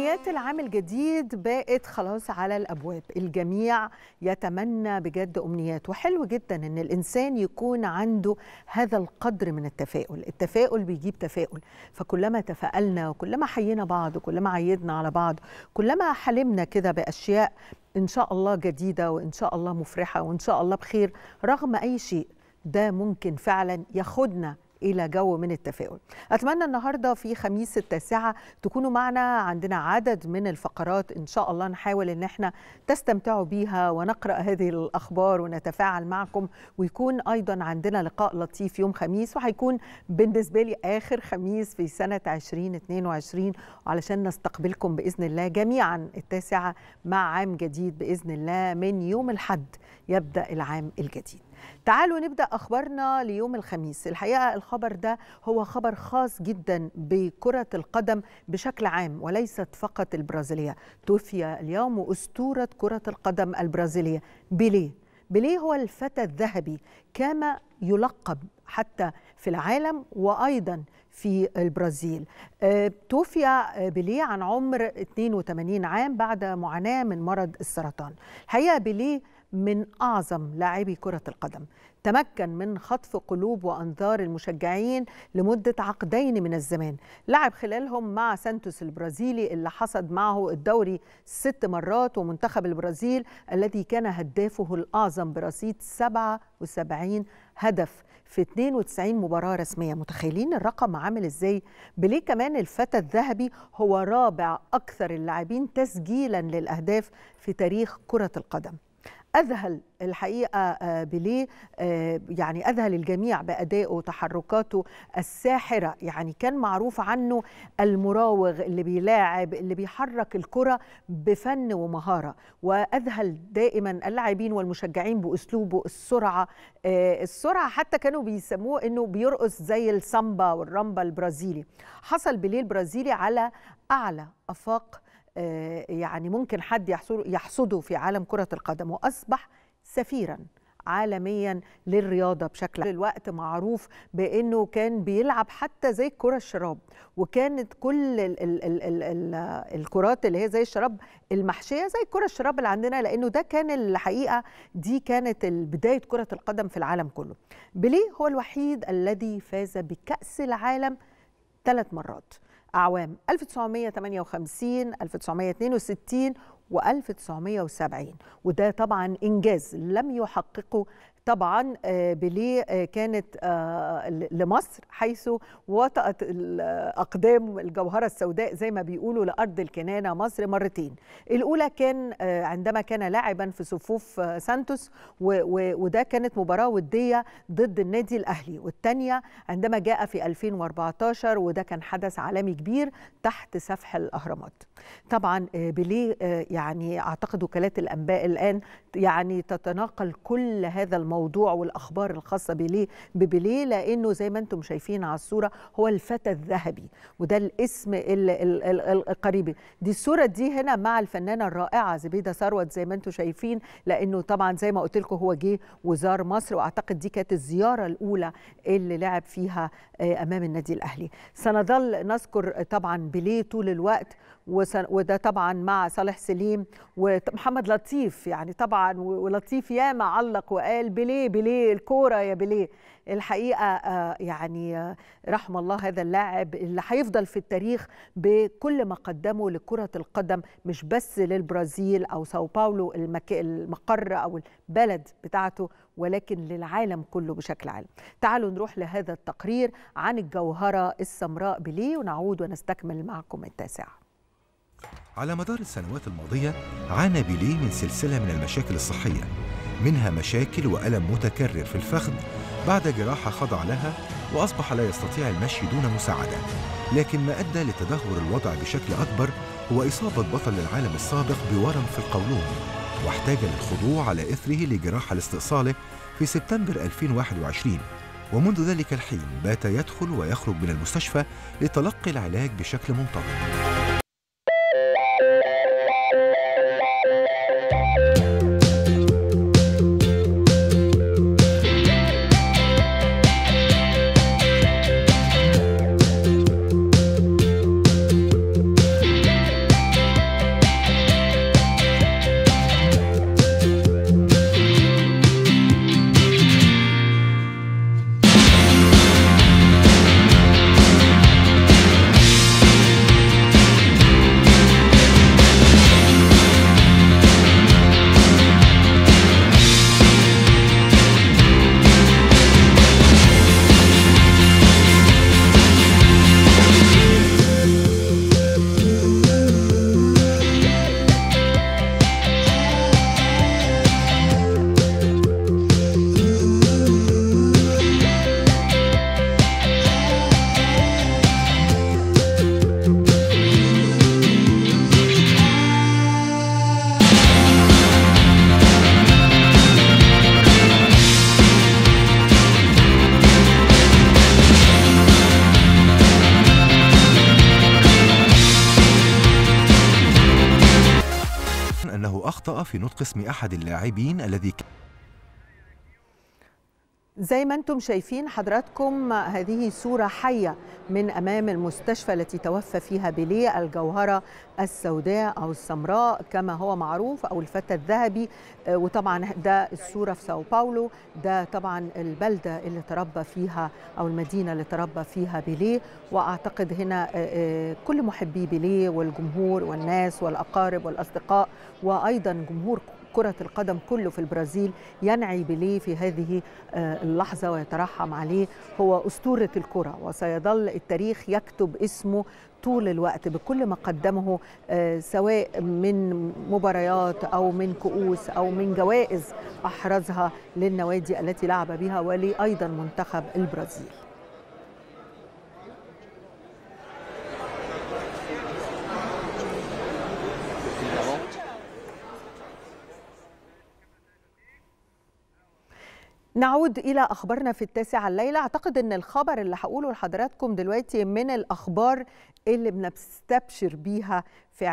أمنيات العام الجديد بقت خلاص على الأبواب الجميع يتمنى بجد أمنيات وحلو جدا أن الإنسان يكون عنده هذا القدر من التفاؤل التفاؤل بيجيب تفاؤل فكلما تفائلنا وكلما حيينا بعض وكلما عيدنا على بعض كلما حلمنا كده بأشياء إن شاء الله جديدة وإن شاء الله مفرحة وإن شاء الله بخير رغم أي شيء ده ممكن فعلا ياخدنا الى جو من التفاؤل اتمنى النهارده في خميس التاسعه تكونوا معنا عندنا عدد من الفقرات ان شاء الله نحاول ان احنا تستمتعوا بيها ونقرا هذه الاخبار ونتفاعل معكم ويكون ايضا عندنا لقاء لطيف يوم خميس وهيكون بالنسبه لي اخر خميس في سنه 2022 وعلشان نستقبلكم باذن الله جميعا التاسعه مع عام جديد باذن الله من يوم الحد يبدا العام الجديد تعالوا نبدا اخبارنا ليوم الخميس الحقيقه الخبر ده هو خبر خاص جدا بكره القدم بشكل عام وليست فقط البرازيليه توفي اليوم اسطوره كره القدم البرازيليه بيليه بيليه هو الفتى الذهبي كما يلقب حتى في العالم وايضا في البرازيل توفي بيليه عن عمر 82 عام بعد معاناه من مرض السرطان الحقيقه بيليه من اعظم لاعبي كره القدم تمكن من خطف قلوب وانظار المشجعين لمده عقدين من الزمان لعب خلالهم مع سانتوس البرازيلي اللي حصد معه الدوري ست مرات ومنتخب البرازيل الذي كان هدافه الاعظم برصيد 77 هدف في 92 مباراة رسمية متخيلين الرقم عامل ازاي بليه كمان الفتى الذهبي هو رابع أكثر اللاعبين تسجيلا للأهداف في تاريخ كرة القدم اذهل الحقيقه بليه يعني اذهل الجميع بادائه وتحركاته الساحره يعني كان معروف عنه المراوغ اللي بيلاعب اللي بيحرك الكره بفن ومهاره واذهل دائما اللاعبين والمشجعين باسلوبه السرعه السرعه حتى كانوا بيسموه انه بيرقص زي السامبا والرامبا البرازيلي حصل بليه البرازيلي على اعلى افاق يعني ممكن حد يحصده في عالم كرة القدم وأصبح سفيرا عالميا للرياضه بشكل الوقت معروف بانه كان بيلعب حتى زي الكره الشراب وكانت كل ال ال ال ال ال الكرات اللي هي زي الشراب المحشيه زي الكره الشراب اللي عندنا لانه ده كان الحقيقه دي كانت بدايه كره القدم في العالم كله بيليه هو الوحيد الذي فاز بكاس العالم ثلاث مرات أعوام 1958 1962 و 1970 وده طبعا إنجاز لم يحققه طبعا بيليه كانت لمصر حيث وطأت الأقدام الجوهرة السوداء زي ما بيقولوا لأرض الكنانة مصر مرتين الأولى كان عندما كان لاعبا في صفوف سانتوس وده كانت مباراة ودية ضد النادي الأهلي والثانية عندما جاء في 2014 وده كان حدث عالمي كبير تحت سفح الأهرامات طبعا بيليه يعني أعتقد وكالات الأنباء الآن يعني تتناقل كل هذا الموضوع الموضوع والاخبار الخاصه بليه ببليه لانه زي ما انتم شايفين على الصوره هو الفتى الذهبي وده الاسم القريب دي الصوره دي هنا مع الفنانه الرائعه زبيده ثروت زي ما انتم شايفين لانه طبعا زي ما قلت لكم هو جه وزار مصر واعتقد دي كانت الزياره الاولى اللي لعب فيها امام النادي الاهلي سنظل نذكر طبعا بليه طول الوقت وده طبعا مع صالح سليم ومحمد لطيف يعني طبعا ولطيف ياما علق وقال بليه بليه الكوره يا بليه الحقيقه يعني رحم الله هذا اللاعب اللي هيفضل في التاريخ بكل ما قدمه لكره القدم مش بس للبرازيل او ساو باولو المقر او البلد بتاعته ولكن للعالم كله بشكل عام تعالوا نروح لهذا التقرير عن الجوهره السمراء بليه ونعود ونستكمل معكم التاسعه على مدار السنوات الماضية عانى بيليه من سلسلة من المشاكل الصحية منها مشاكل وألم متكرر في الفخذ بعد جراحة خضع لها وأصبح لا يستطيع المشي دون مساعدة لكن ما أدى لتدهور الوضع بشكل أكبر هو إصابة بطل العالم السابق بورم في القولون واحتاج للخضوع على إثره لجراحة لاستئصاله في سبتمبر 2021 ومنذ ذلك الحين بات يدخل ويخرج من المستشفى لتلقي العلاج بشكل منتظم أنه أخطأ في نطق اسم أحد اللاعبين الذي زي ما انتم شايفين حضراتكم هذه صورة حية من أمام المستشفى التي توفى فيها بيليه الجوهرة السوداء أو السمراء كما هو معروف أو الفتى الذهبي وطبعا ده الصورة في ساو باولو ده طبعا البلدة اللي تربى فيها أو المدينة اللي تربى فيها بيليه وأعتقد هنا كل محبي بيليه والجمهور والناس والأقارب والأصدقاء وأيضا جمهور كرة القدم كله في البرازيل ينعي بيليه في هذه اللحظة ويترحم عليه هو أسطورة الكرة وسيظل التاريخ يكتب اسمه طول الوقت بكل ما قدمه سواء من مباريات أو من كؤوس أو من جوائز أحرزها للنوادي التي لعب بها ولأيضا منتخب البرازيل نعود إلى أخبارنا في التاسعة الليلة أعتقد أن الخبر اللي هقوله لحضراتكم دلوقتي من الأخبار اللي بنستبشر بيها في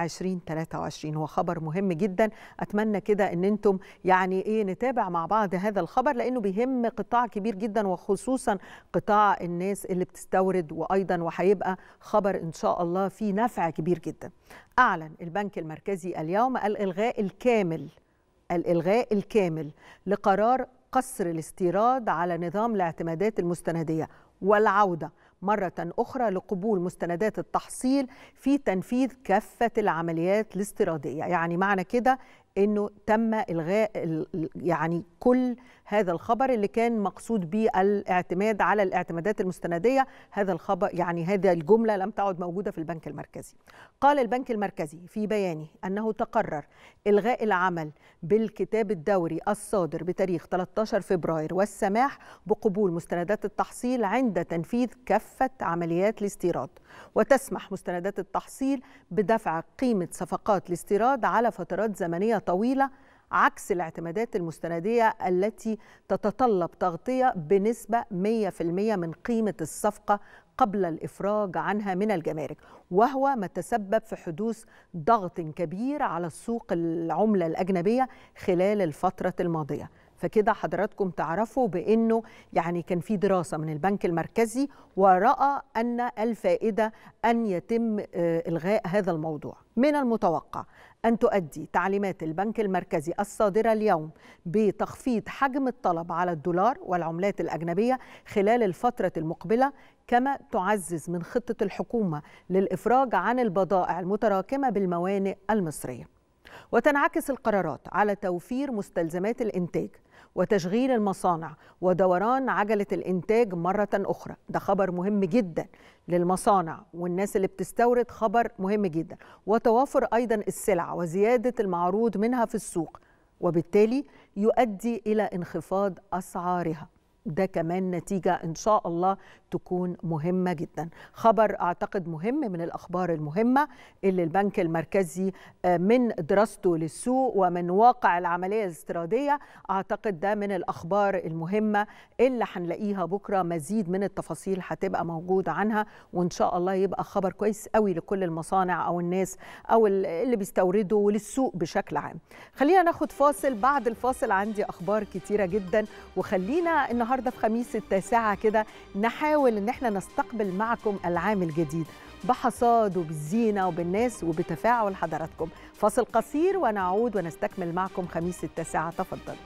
2023 هو خبر مهم جدا أتمنى كده أن أنتم يعني إيه نتابع مع بعض هذا الخبر لأنه بيهم قطاع كبير جدا وخصوصا قطاع الناس اللي بتستورد وأيضا وهيبقى خبر إن شاء الله فيه نفع كبير جدا أعلن البنك المركزي اليوم الإلغاء الكامل الإلغاء الكامل لقرار قصر الاستيراد على نظام الاعتمادات المستندية والعودة مرة أخرى لقبول مستندات التحصيل في تنفيذ كافة العمليات الاستيرادية يعني معنى كده أنه تم إلغاء يعني كل هذا الخبر اللي كان مقصود به الاعتماد على الاعتمادات المستنديه هذا الخبر يعني هذه الجمله لم تعد موجوده في البنك المركزي قال البنك المركزي في بيانه انه تقرر الغاء العمل بالكتاب الدوري الصادر بتاريخ 13 فبراير والسماح بقبول مستندات التحصيل عند تنفيذ كافه عمليات الاستيراد وتسمح مستندات التحصيل بدفع قيمه صفقات الاستيراد على فترات زمنيه طويله عكس الاعتمادات المستندية التي تتطلب تغطية بنسبة 100% من قيمة الصفقة قبل الإفراج عنها من الجمارك وهو ما تسبب في حدوث ضغط كبير على السوق العملة الأجنبية خلال الفترة الماضية فكده حضراتكم تعرفوا بانه يعني كان في دراسه من البنك المركزي وراى ان الفائده ان يتم الغاء هذا الموضوع من المتوقع ان تؤدي تعليمات البنك المركزي الصادره اليوم بتخفيض حجم الطلب على الدولار والعملات الاجنبيه خلال الفتره المقبله كما تعزز من خطه الحكومه للافراج عن البضائع المتراكمه بالموانئ المصريه وتنعكس القرارات على توفير مستلزمات الانتاج وتشغيل المصانع ودوران عجله الانتاج مره اخرى ده خبر مهم جدا للمصانع والناس اللي بتستورد خبر مهم جدا وتوافر ايضا السلع وزياده المعروض منها في السوق وبالتالي يؤدي الى انخفاض اسعارها ده كمان نتيجة إن شاء الله تكون مهمة جدا خبر أعتقد مهم من الأخبار المهمة اللي البنك المركزي من دراسته للسوق ومن واقع العملية الاستيرادية أعتقد ده من الأخبار المهمة اللي هنلاقيها بكرة مزيد من التفاصيل هتبقى موجودة عنها وإن شاء الله يبقى خبر كويس قوي لكل المصانع أو الناس أو اللي بيستوردوا وللسوق بشكل عام خلينا ناخد فاصل بعد الفاصل عندي أخبار كتيرة جدا وخلينا النهاردة النهارده في خميس التاسعة كده نحاول ان احنا نستقبل معكم العام الجديد بحصاد وبالزينة وبالناس وبتفاعل حضراتكم فاصل قصير ونعود ونستكمل معكم خميس التاسعة تفضل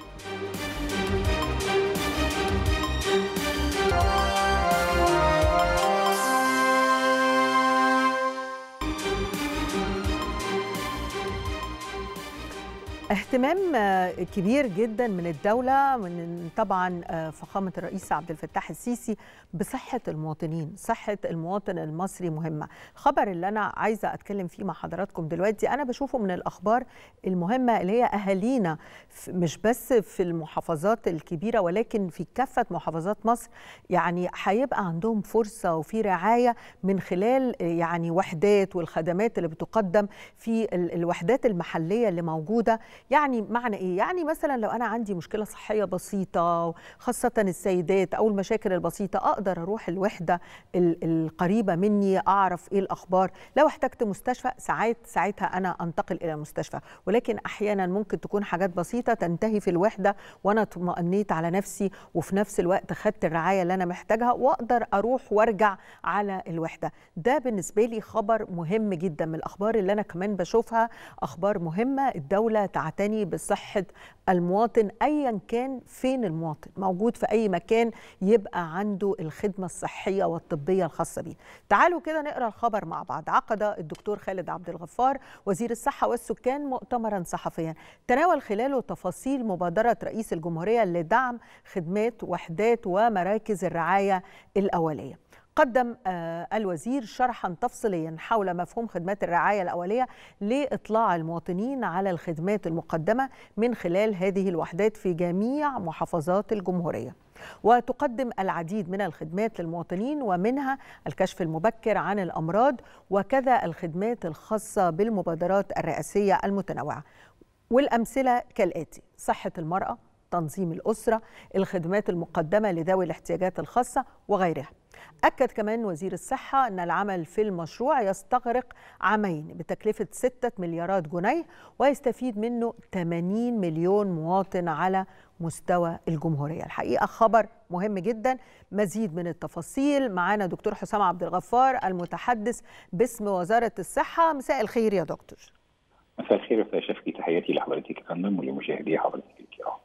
اهتمام كبير جدا من الدولة من طبعا فخامة الرئيس عبد الفتاح السيسي بصحة المواطنين صحة المواطن المصري مهمة الخبر اللي أنا عايزة أتكلم فيه مع حضراتكم دلوقتي أنا بشوفه من الأخبار المهمة اللي هي أهالينا مش بس في المحافظات الكبيرة ولكن في كافة محافظات مصر يعني هيبقى عندهم فرصة وفي رعاية من خلال يعني وحدات والخدمات اللي بتقدم في الوحدات المحلية اللي موجودة يعني معنى ايه يعني مثلا لو انا عندي مشكله صحيه بسيطه خاصه السيدات او المشاكل البسيطه اقدر اروح الوحده القريبه مني اعرف ايه الاخبار لو احتجت مستشفى ساعات ساعتها انا انتقل الى المستشفى ولكن احيانا ممكن تكون حاجات بسيطه تنتهي في الوحده وانا اطمئنيت على نفسي وفي نفس الوقت خدت الرعايه اللي انا محتاجها واقدر اروح وارجع على الوحده ده بالنسبه لي خبر مهم جدا من الاخبار اللي انا كمان بشوفها اخبار مهمه الدوله تعتني بصحه المواطن ايا كان فين المواطن موجود في اي مكان يبقى عنده الخدمه الصحيه والطبيه الخاصه بيه تعالوا كده نقرا الخبر مع بعض عقد الدكتور خالد عبد الغفار وزير الصحه والسكان مؤتمرا صحفيا تناول خلاله تفاصيل مبادره رئيس الجمهوريه لدعم خدمات وحدات ومراكز الرعايه الاوليه قدم الوزير شرحا تفصيليا حول مفهوم خدمات الرعايه الاوليه لاطلاع المواطنين على الخدمات المقدمه من خلال هذه الوحدات في جميع محافظات الجمهوريه. وتقدم العديد من الخدمات للمواطنين ومنها الكشف المبكر عن الامراض وكذا الخدمات الخاصه بالمبادرات الرئاسيه المتنوعه. والامثله كالاتي: صحه المراه، تنظيم الاسره، الخدمات المقدمه لذوي الاحتياجات الخاصه وغيرها. أكد كمان وزير الصحة أن العمل في المشروع يستغرق عامين بتكلفة 6 مليارات جنيه ويستفيد منه 80 مليون مواطن على مستوى الجمهورية الحقيقة خبر مهم جدا مزيد من التفاصيل معانا دكتور حسام عبد الغفار المتحدث باسم وزارة الصحة مساء الخير يا دكتور مساء الخير استاذ شفقي تحياتي لحضرتك يا فندم ولمشاهدي حضرتك الكرام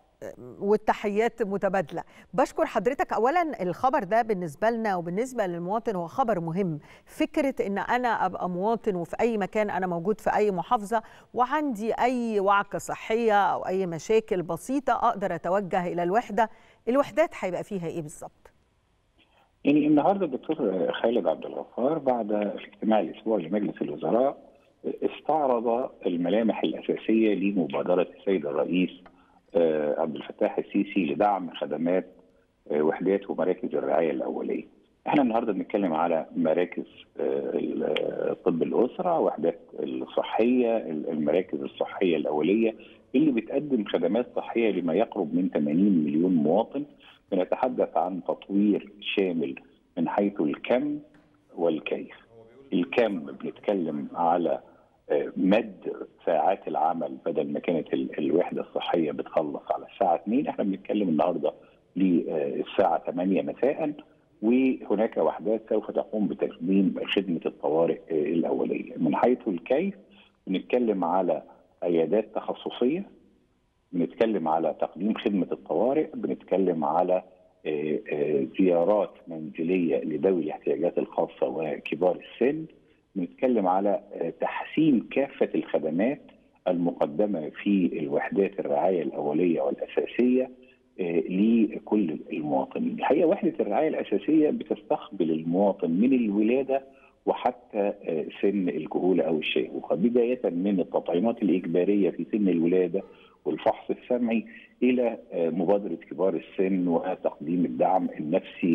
والتحيات متبادلة بشكر حضرتك أولا الخبر ده بالنسبة لنا وبالنسبة للمواطن هو خبر مهم فكرة أن أنا أبقى مواطن وفي أي مكان أنا موجود في أي محافظة وعندي أي وعكة صحية أو أي مشاكل بسيطة أقدر أتوجه إلى الوحدة الوحدات هيبقى فيها إيه بالظبط؟ يعني النهارده الدكتور خالد عبد الغفار بعد الاجتماع الاسبوعي لمجلس الوزراء استعرض الملامح الاساسيه لمبادره السيد الرئيس عبد الفتاح السيسي لدعم خدمات وحدات ومراكز الرعايه الاوليه. احنا النهارده بنتكلم على مراكز طب الاسره، وحدات الصحيه، المراكز الصحيه الاوليه اللي بتقدم خدمات صحيه لما يقرب من 80 مليون مواطن. بنتحدث عن تطوير شامل من حيث الكم والكيف. الكم بنتكلم على مد ساعات العمل بدل ما كانت الوحده الصحيه بتخلص على الساعه 2 احنا بنتكلم النهارده للساعه 8 مساء وهناك وحدات سوف تقوم بتقديم خدمه الطوارئ الاوليه من حيث الكيف بنتكلم على عيادات تخصصيه بنتكلم على تقديم خدمه الطوارئ بنتكلم على زيارات منزليه لذوي الاحتياجات الخاصه وكبار السن بنتكلم على تحسين كافة الخدمات المقدمة في الوحدات الرعاية الأولية والأساسية لكل المواطنين الحقيقة وحدة الرعاية الأساسية بتستقبل المواطن من الولادة وحتى سن الكهولة أو الشيخوخة بداية من التطعيمات الإجبارية في سن الولادة والفحص السمعي الى مبادره كبار السن وتقديم الدعم النفسي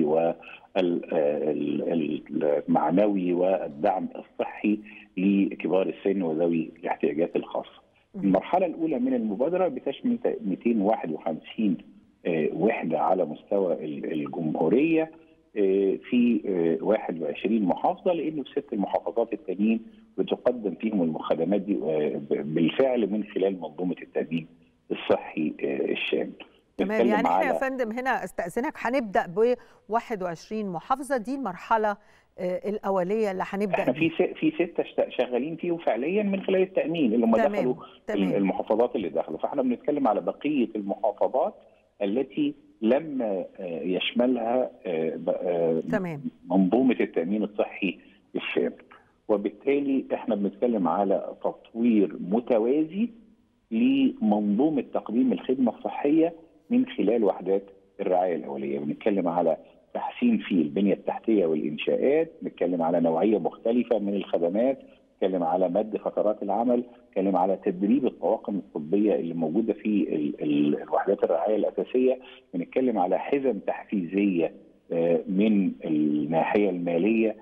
والمعنوي والدعم الصحي لكبار السن وذوي الاحتياجات الخاصه. المرحله الاولى من المبادره بتشمل 251 وحده على مستوى الجمهوريه في 21 محافظه لانه في ست المحافظات التانيين بتقدم فيهم الخدمات دي بالفعل من خلال منظومه التامين الصحي الشامل. تمام يعني احنا يا فندم هنا استاذنك هنبدا ب 21 محافظه دي المرحله الاوليه اللي هنبدا احنا في في سته شغالين فيهم فعليا من خلال التامين اللي هم دخلوا تمام. المحافظات اللي دخلوا فاحنا بنتكلم على بقيه المحافظات التي لم يشملها تمام. منظومه التامين الصحي الشامل وبالتالي احنا بنتكلم على تطوير متوازي لمنظومه تقديم الخدمه الصحيه من خلال وحدات الرعايه الاوليه بنتكلم على تحسين في البنيه التحتيه والانشاءات بنتكلم على نوعيه مختلفه من الخدمات بنتكلم على مد فترات العمل بنتكلم على تدريب الطواقم الطبيه اللي موجوده في الوحدات الرعايه الاساسيه بنتكلم على حزم تحفيزيه من الناحيه الماليه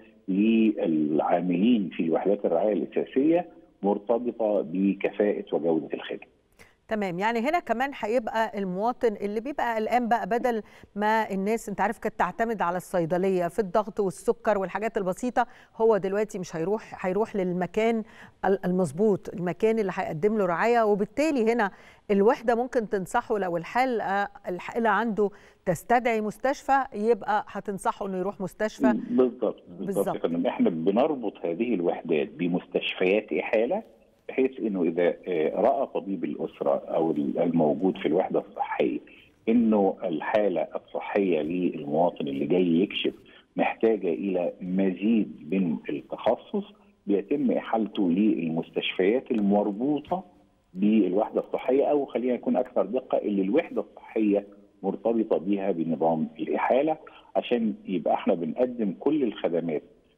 للعاملين في الوحدات الرعايه الاساسيه مرتبطه بكفاءه وجوده الخدمه تمام يعني هنا كمان هيبقى المواطن اللي بيبقى قلقان بقى بدل ما الناس انت عارف كانت تعتمد على الصيدليه في الضغط والسكر والحاجات البسيطه هو دلوقتي مش هيروح هيروح للمكان المظبوط المكان اللي هيقدم له رعايه وبالتالي هنا الوحده ممكن تنصحه لو الحاله الحاله عنده تستدعي مستشفى يبقى هتنصحه انه يروح مستشفى بالظبط بالظبط احنا بنربط هذه الوحدات بمستشفيات احاله بحيث انه اذا راى طبيب الاسره او الموجود في الوحده الصحيه انه الحاله الصحيه للمواطن اللي جاي يكشف محتاجه الى مزيد من التخصص بيتم احالته للمستشفيات المربوطه بالوحده الصحيه او خلينا نكون اكثر دقه اللي الوحده الصحيه مرتبطه بها بنظام الاحاله عشان يبقى احنا بنقدم كل الخدمات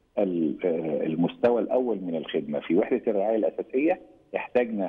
المستوى الاول من الخدمه في وحده الرعايه الاساسيه احتاجنا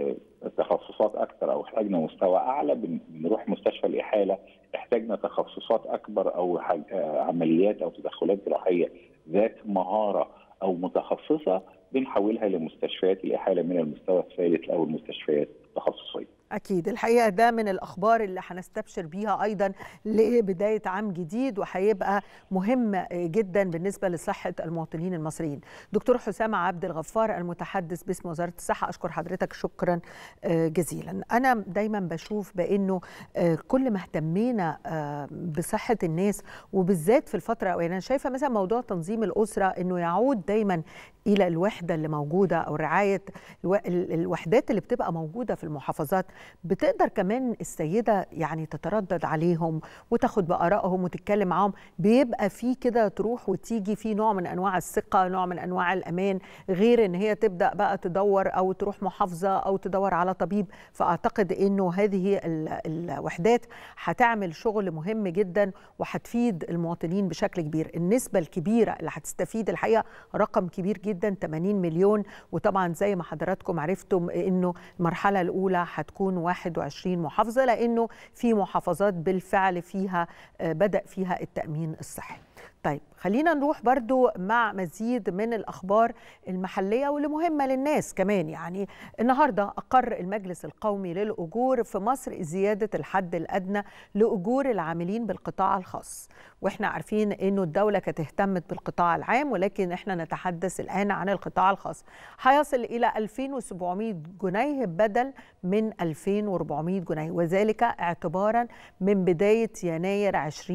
تخصصات اكثر او احتاجنا مستوى اعلى بنروح مستشفى الاحاله احتاجنا تخصصات اكبر او عمليات او تدخلات جراحيه ذات مهاره او متخصصه بنحولها لمستشفيات الاحاله من المستوى الثالث او المستشفيات التخصصيه. أكيد الحقيقة ده من الأخبار اللي هنستبشر بيها أيضا لبداية عام جديد وهيبقى مهم جدا بالنسبة لصحة المواطنين المصريين دكتور حسام عبد الغفار المتحدث باسم وزارة الصحة أشكر حضرتك شكرا جزيلا أنا دايما بشوف بأنه كل ما اهتمينا بصحة الناس وبالذات في الفترة أو أنا شايفة مثلا موضوع تنظيم الأسرة أنه يعود دايما الى الوحده اللي موجوده او رعايه الوحدات اللي بتبقى موجوده في المحافظات بتقدر كمان السيده يعني تتردد عليهم وتاخد بارائهم وتتكلم معاهم بيبقى في كده تروح وتيجي في نوع من انواع الثقه نوع من انواع الامان غير ان هي تبدا بقى تدور او تروح محافظه او تدور على طبيب فاعتقد انه هذه الوحدات هتعمل شغل مهم جدا وهتفيد المواطنين بشكل كبير النسبه الكبيره اللي هتستفيد الحقيقه رقم كبير جدا جدا 80 مليون وطبعا زي ما حضراتكم عرفتم انه المرحله الاولى هتكون 21 محافظه لانه في محافظات بالفعل فيها بدا فيها التامين الصحي طيب خلينا نروح برضو مع مزيد من الأخبار المحلية واللي مهمة للناس كمان يعني النهاردة أقر المجلس القومي للأجور في مصر زيادة الحد الأدنى لأجور العاملين بالقطاع الخاص وإحنا عارفين أنه الدولة كانت اهتمت بالقطاع العام ولكن إحنا نتحدث الآن عن القطاع الخاص هيصل إلى 2700 جنيه بدل من 2400 جنيه وذلك اعتبارا من بداية يناير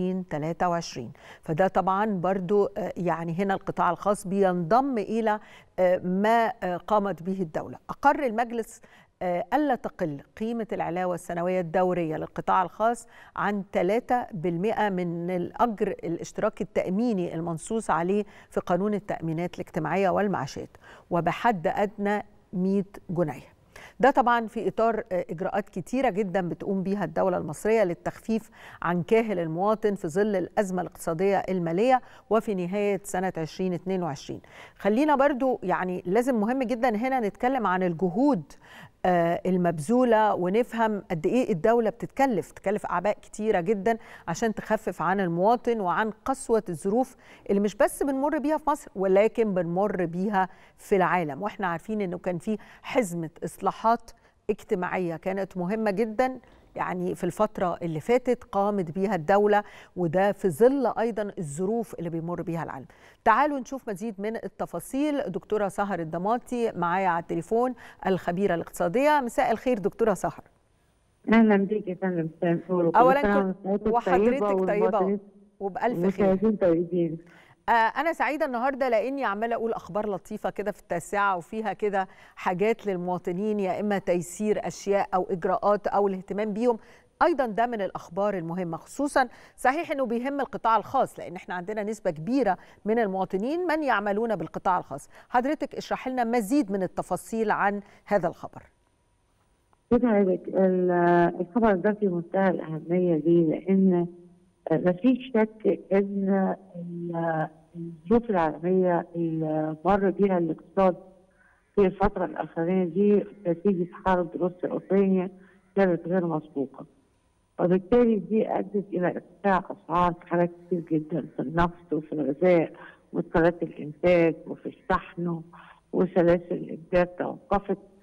2023 فده طبعا برضو يعني هنا القطاع الخاص بينضم إلى ما قامت به الدولة أقر المجلس ألا تقل قيمة العلاوة السنوية الدورية للقطاع الخاص عن 3% من الأجر الاشتراك التأميني المنصوص عليه في قانون التأمينات الاجتماعية والمعاشات وبحد أدنى 100 جنيه ده طبعا في اطار اجراءات كتيره جدا بتقوم بيها الدوله المصريه للتخفيف عن كاهل المواطن في ظل الازمه الاقتصاديه الماليه وفي نهايه سنه 2022 خلينا برضو يعني لازم مهم جدا هنا نتكلم عن الجهود المبذوله ونفهم قد ايه الدوله بتتكلف تكلف اعباء كتيره جدا عشان تخفف عن المواطن وعن قسوه الظروف اللي مش بس بنمر بيها في مصر ولكن بنمر بيها في العالم واحنا عارفين انه كان في حزمه اصلاحات اجتماعيه كانت مهمه جدا يعني في الفترة اللي فاتت قامت بيها الدولة وده في ظل أيضا الظروف اللي بيمر بيها العالم تعالوا نشوف مزيد من التفاصيل دكتورة سهر الضماطي معايا على التليفون الخبيرة الاقتصادية مساء الخير دكتورة سهر اهلا بيك يا فندم اولا كنت وحضرتك طيبه وبالف خير طيبين أنا سعيدة النهاردة لأني عمالة أقول أخبار لطيفة كده في التاسعة وفيها كده حاجات للمواطنين يا إما تيسير أشياء أو إجراءات أو الاهتمام بيهم ايضا ده من الاخبار المهمه خصوصا صحيح انه بيهم القطاع الخاص لان احنا عندنا نسبه كبيره من المواطنين من يعملون بالقطاع الخاص حضرتك اشرح لنا مزيد من التفاصيل عن هذا الخبر الخبر ده في منتهى الاهميه ليه لان ما فيش شك ان الظروف العالميه اللي مر بيها الاقتصاد في الفتره الاخرانيه دي نتيجه حرب روسيا الاوكرانيه كانت غير مسبوقه. وبالتالي دي ادت الى ارتفاع اسعار في حاجات كتير جدا في النفط وفي الغذاء ومدخلات الانتاج وفي الشحن وسلاسل الانتاج توقفت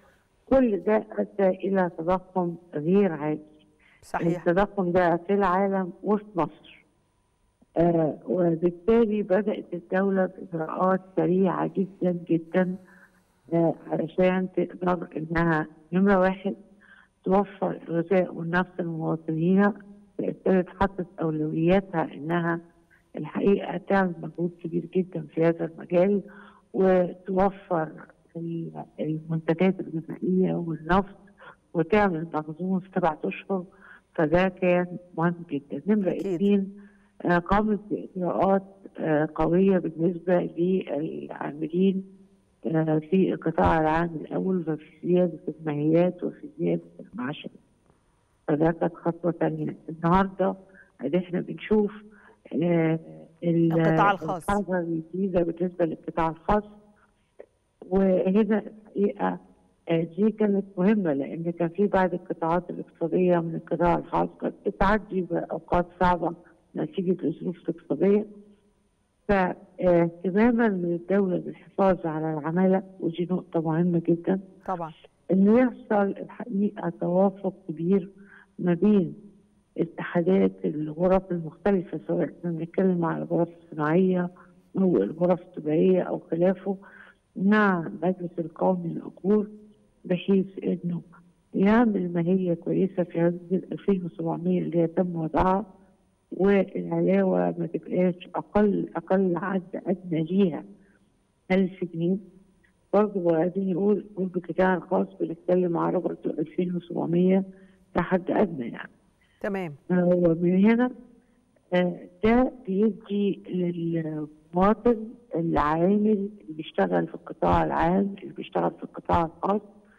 كل ده ادى الى تضخم غير عادي صحيح التضخم ده في العالم وفي مصر آه وبالتالي بدات الدوله باجراءات سريعه جدا جدا آه علشان تقدر انها نمره واحد توفر الغذاء والنفس لمواطنيها ابتدت حطت اولوياتها انها الحقيقه تعمل مجهود كبير جدا في هذا المجال وتوفر المنتجات الغذائيه والنفط وتعمل مخزون في سبعة اشهر فده كان مهم جدا نمره اثنين قامت باجراءات قويه بالنسبه للعاملين في القطاع العام الاول وفي زياده المهيات وفي زياده المعاشات فده كانت خطوه ثانيه النهارده احنا بنشوف القطاع الخاص الحاجه الجديده بالنسبه للقطاع الخاص وهنا الحقيقه دي كانت مهمه لان كان في بعض القطاعات الاقتصاديه من القطاع الخاص كانت بتعدي باوقات صعبه نتيجه الظروف الاقتصاديه فاهتماما من الدوله بالحفاظ على العماله ودي نقطه مهمه جدا طبعا انه يحصل الحقيقه توافق كبير ما بين اتحادات الغرف المختلفه سواء كنا بنتكلم على الغرف الصناعيه او الغرف التجاريه او خلافه مع مجلس القومي للاجور بحيث انه يعمل ماهيه كويسه في هذه ال 2700 اللي يتم وضعها والعلاوه ما تبقاش اقل اقل عد ادنى ليها 1000 جنيه برضه عايزين نقول بالقطاع الخاص بنتكلم على برضه 2700 كحد ادنى يعني تمام هو من هنا ده بيدي للمواطن العامل اللي بيشتغل في القطاع العام اللي بيشتغل في القطاع الخاص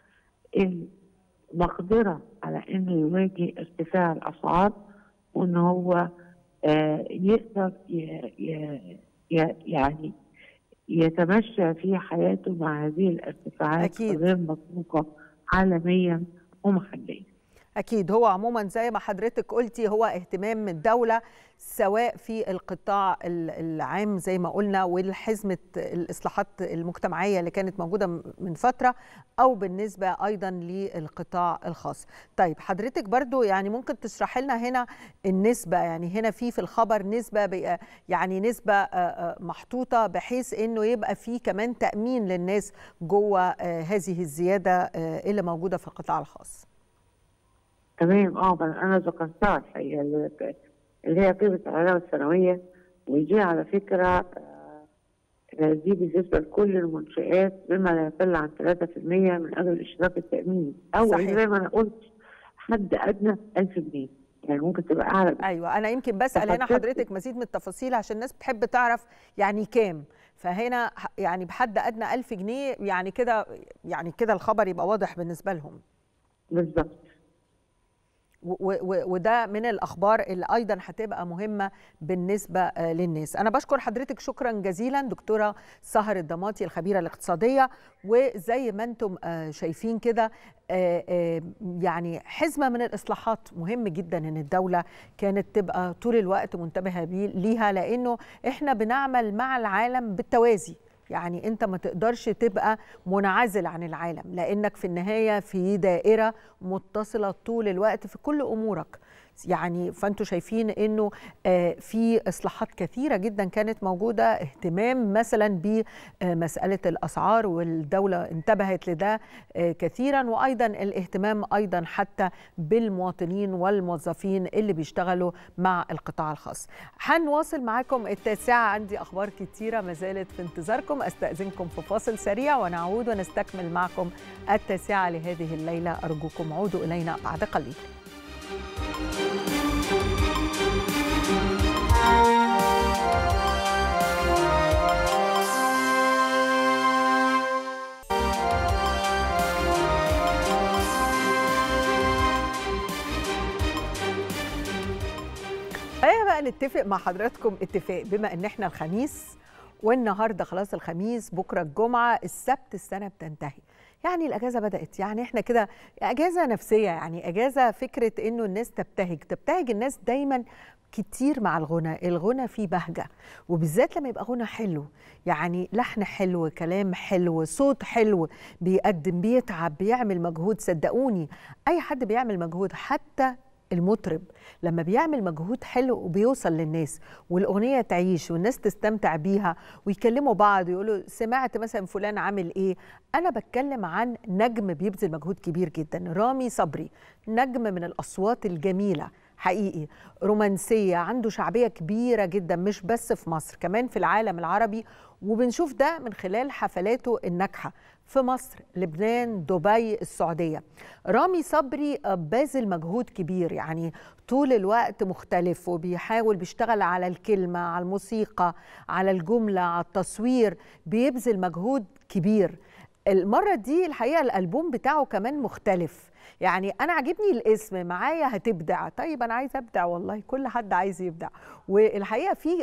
المقدرة على انه يواجه ارتفاع الاسعار وان هو يقدر يعني يتمشى في حياته مع هذه الارتفاعات أكيد. غير مسبوقة عالميا ومحليا أكيد هو عموما زي ما حضرتك قلتي هو اهتمام من الدولة سواء في القطاع العام زي ما قلنا والحزمة الإصلاحات المجتمعية اللي كانت موجودة من فترة أو بالنسبة أيضا للقطاع الخاص طيب حضرتك برضو يعني ممكن تشرح لنا هنا النسبة يعني هنا في في الخبر نسبة يعني نسبة محطوطة بحيث أنه يبقى في كمان تأمين للناس جوه هذه الزيادة اللي موجودة في القطاع الخاص تمام اه انا ذكرتها الحقيقه اللي هي قيمه العلاوه السنويه ودي على فكره دي بالنسبه لكل المنشات بما لا يقل عن 3% من اجل الاشتراك التاميني او صحيح. زي ما انا قلت حد ادنى 1000 جنيه يعني ممكن تبقى اعلى ايوه انا يمكن بسال هنا حضرتك مزيد من التفاصيل عشان الناس بتحب تعرف يعني كام فهنا يعني بحد ادنى 1000 جنيه يعني كده يعني كده الخبر يبقى واضح بالنسبه لهم بالظبط وده من الاخبار اللي ايضا هتبقى مهمه بالنسبه للناس انا بشكر حضرتك شكرا جزيلا دكتوره سهر الضماطي الخبيره الاقتصاديه وزي ما انتم شايفين كده يعني حزمه من الاصلاحات مهم جدا ان الدوله كانت تبقى طول الوقت منتبهه ليها لانه احنا بنعمل مع العالم بالتوازي يعني انت ما تقدرش تبقى منعزل عن العالم لانك في النهايه في دائره متصله طول الوقت في كل امورك يعني فانتوا شايفين انه في اصلاحات كثيره جدا كانت موجوده اهتمام مثلا بمساله الاسعار والدوله انتبهت لده كثيرا وايضا الاهتمام ايضا حتى بالمواطنين والموظفين اللي بيشتغلوا مع القطاع الخاص هنواصل معاكم التاسعه عندي اخبار كثيره ما زالت في انتظاركم استاذنكم في فاصل سريع ونعود ونستكمل معكم التاسعه لهذه الليله ارجوكم عودوا الينا بعد قليل خلينا بقى نتفق مع حضراتكم اتفاق بما ان احنا الخميس والنهارده خلاص الخميس بكره الجمعه السبت السنه بتنتهي يعني الاجازه بدات يعني احنا كده اجازه نفسيه يعني اجازه فكره انه الناس تبتهج تبتهج الناس دايما كتير مع الغنى الغنى فيه بهجة وبالذات لما يبقى غنى حلو يعني لحن حلو كلام حلو صوت حلو بيقدم بيتعب بيعمل مجهود صدقوني أي حد بيعمل مجهود حتى المطرب لما بيعمل مجهود حلو وبيوصل للناس والاغنيه تعيش والناس تستمتع بيها ويكلموا بعض يقولوا سمعت مثلا فلان عامل ايه انا بتكلم عن نجم بيبذل مجهود كبير جدا رامي صبري نجم من الاصوات الجميله حقيقي رومانسية عنده شعبية كبيرة جدا مش بس في مصر كمان في العالم العربي وبنشوف ده من خلال حفلاته الناجحة في مصر لبنان دبي السعودية رامي صبري باذل مجهود كبير يعني طول الوقت مختلف وبيحاول بيشتغل على الكلمة على الموسيقى على الجملة على التصوير بيبذل مجهود كبير المرة دي الحقيقة الألبوم بتاعه كمان مختلف يعني انا عاجبني الاسم معايا هتبدع طيب انا عايز ابدع والله كل حد عايز يبدع والحقيقه في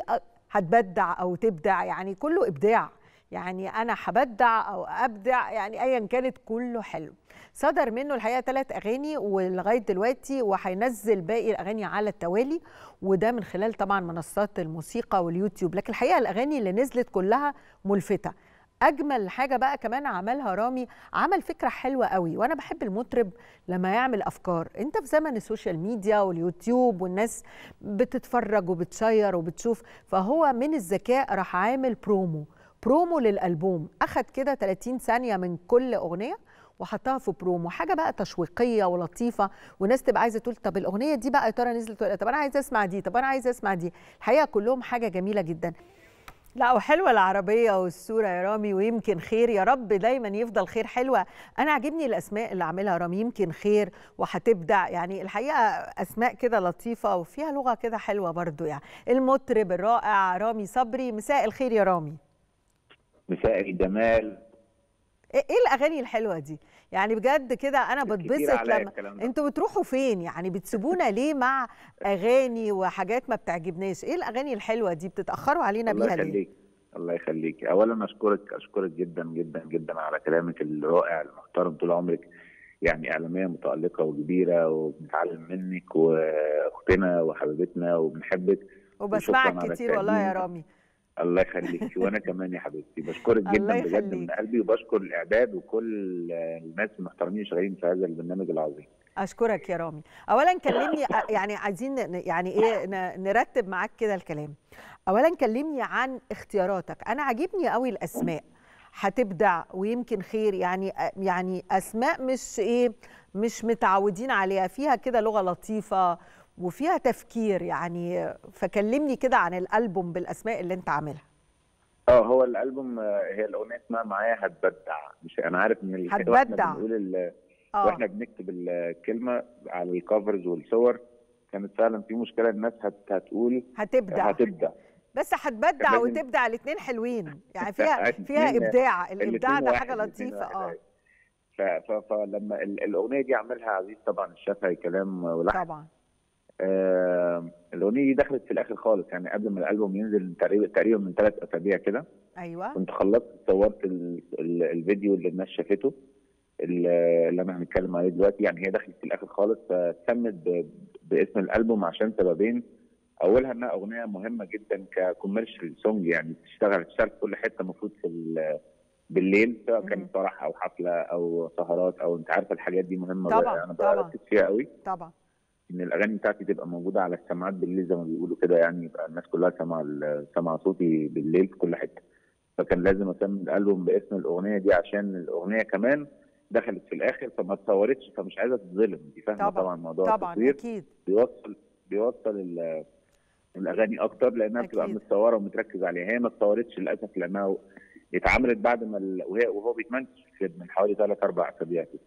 هتبدع او تبدع يعني كله ابداع يعني انا هبدع او ابدع يعني ايا كانت كله حلو صدر منه الحقيقه ثلاث اغاني ولغايه دلوقتي وهينزل باقي الاغاني على التوالي وده من خلال طبعا منصات الموسيقى واليوتيوب لكن الحقيقه الاغاني اللي نزلت كلها ملفته اجمل حاجه بقى كمان عملها رامي عمل فكره حلوه قوي وانا بحب المطرب لما يعمل افكار انت في زمن السوشيال ميديا واليوتيوب والناس بتتفرج وبتشير وبتشوف فهو من الذكاء راح عامل برومو برومو للالبوم اخد كده 30 ثانيه من كل اغنيه وحطها في برومو حاجه بقى تشويقيه ولطيفه وناس تبقى عايزه تقول طب الاغنيه دي بقى يا ترى نزلت ولا طب انا عايزه اسمع دي طب انا عايزه اسمع دي الحقيقه كلهم حاجه جميله جدا لا وحلوه العربيه والصوره يا رامي ويمكن خير يا رب دايما يفضل خير حلوه انا عاجبني الاسماء اللي عاملها رامي يمكن خير وهتبدع يعني الحقيقه اسماء كده لطيفه وفيها لغه كده حلوه برضو يعني المطرب الرائع رامي صبري مساء الخير يا رامي مساء الجمال ايه الاغاني الحلوه دي يعني بجد كده انا بتبسط لما انتوا بتروحوا فين يعني بتسيبونا ليه مع اغاني وحاجات ما بتعجبناش ايه الاغاني الحلوه دي بتتاخروا علينا بيها ليه الله يخليك الله يخليك اولا اشكرك اشكرك جدا جدا جدا على كلامك الرائع المحترم طول عمرك يعني اعلاميه متالقه وكبيره وبنتعلم منك واختنا وحبيبتنا وبنحبك وبسمعك كتير والله يا رامي الله يخليك وانا كمان يا حبيبتي بشكرك جدا بجد من قلبي وبشكر الاعداد وكل الناس المحترمين اللي شغالين في هذا البرنامج العظيم اشكرك يا رامي اولا كلمني يعني عايزين يعني ايه نرتب معاك كده الكلام اولا كلمني عن اختياراتك انا عاجبني قوي الاسماء هتبدع ويمكن خير يعني يعني اسماء مش ايه مش متعودين عليها فيها كده لغه لطيفه وفيها تفكير يعني فكلمني كده عن الالبوم بالاسماء اللي انت عاملها اه هو الالبوم هي الاغنيه اسمها معايا هتبدع مش انا عارف ان هتبدع بنقول واحنا بنكتب الكلمه على الكفرز والصور كانت فعلا في مشكله الناس هت هتقول هتبدع هتبدع بس هتبدع وتبدع الاثنين حلوين يعني فيها فيها ابداع الابداع ده حاجه لطيفه اه فلما الاغنيه دي عملها عزيز طبعا الشافعي كلام ولحن طبعا آه الاغنيه دي دخلت في الاخر خالص يعني قبل ما الالبوم ينزل تقريبا تقريبا من ثلاث اسابيع كده ايوه كنت خلصت صورت ال ال الفيديو اللي الناس شافته اللي انا هنتكلم عليه دلوقتي يعني هي دخلت في الاخر خالص فسمت باسم الالبوم عشان سببين اولها انها اغنيه مهمه جدا ككوميرشال سونج يعني بتشتغل تشتغل في كل حته المفروض في بالليل سواء كانت فرح او حفله او سهرات او انت عارفه الحاجات دي مهمه طبعا انا طبعا بركز فيها قوي طبعا ان الاغاني بتاعتي تبقى موجوده على السماعات بالليل زي ما بيقولوا كده يعني يبقى الناس كلها سامعه سامعه صوتي بالليل في كل حته فكان لازم اسمي الالبوم باسم الاغنيه دي عشان الاغنيه كمان دخلت في الاخر فما اتصورتش فمش عايزه تتظلم دي فاهمه طبعا طبعا موضوع طبعا التصوير اكيد بيوصل بيوصل الاغاني اكتر لانها بتبقى أكيد. متصوره ومتركز عليها هي ما اتصورتش للاسف لانها اتعملت بعد ما ال... وهي وهو بيتمنتج من حوالي ثلاث اربع اسابيع كده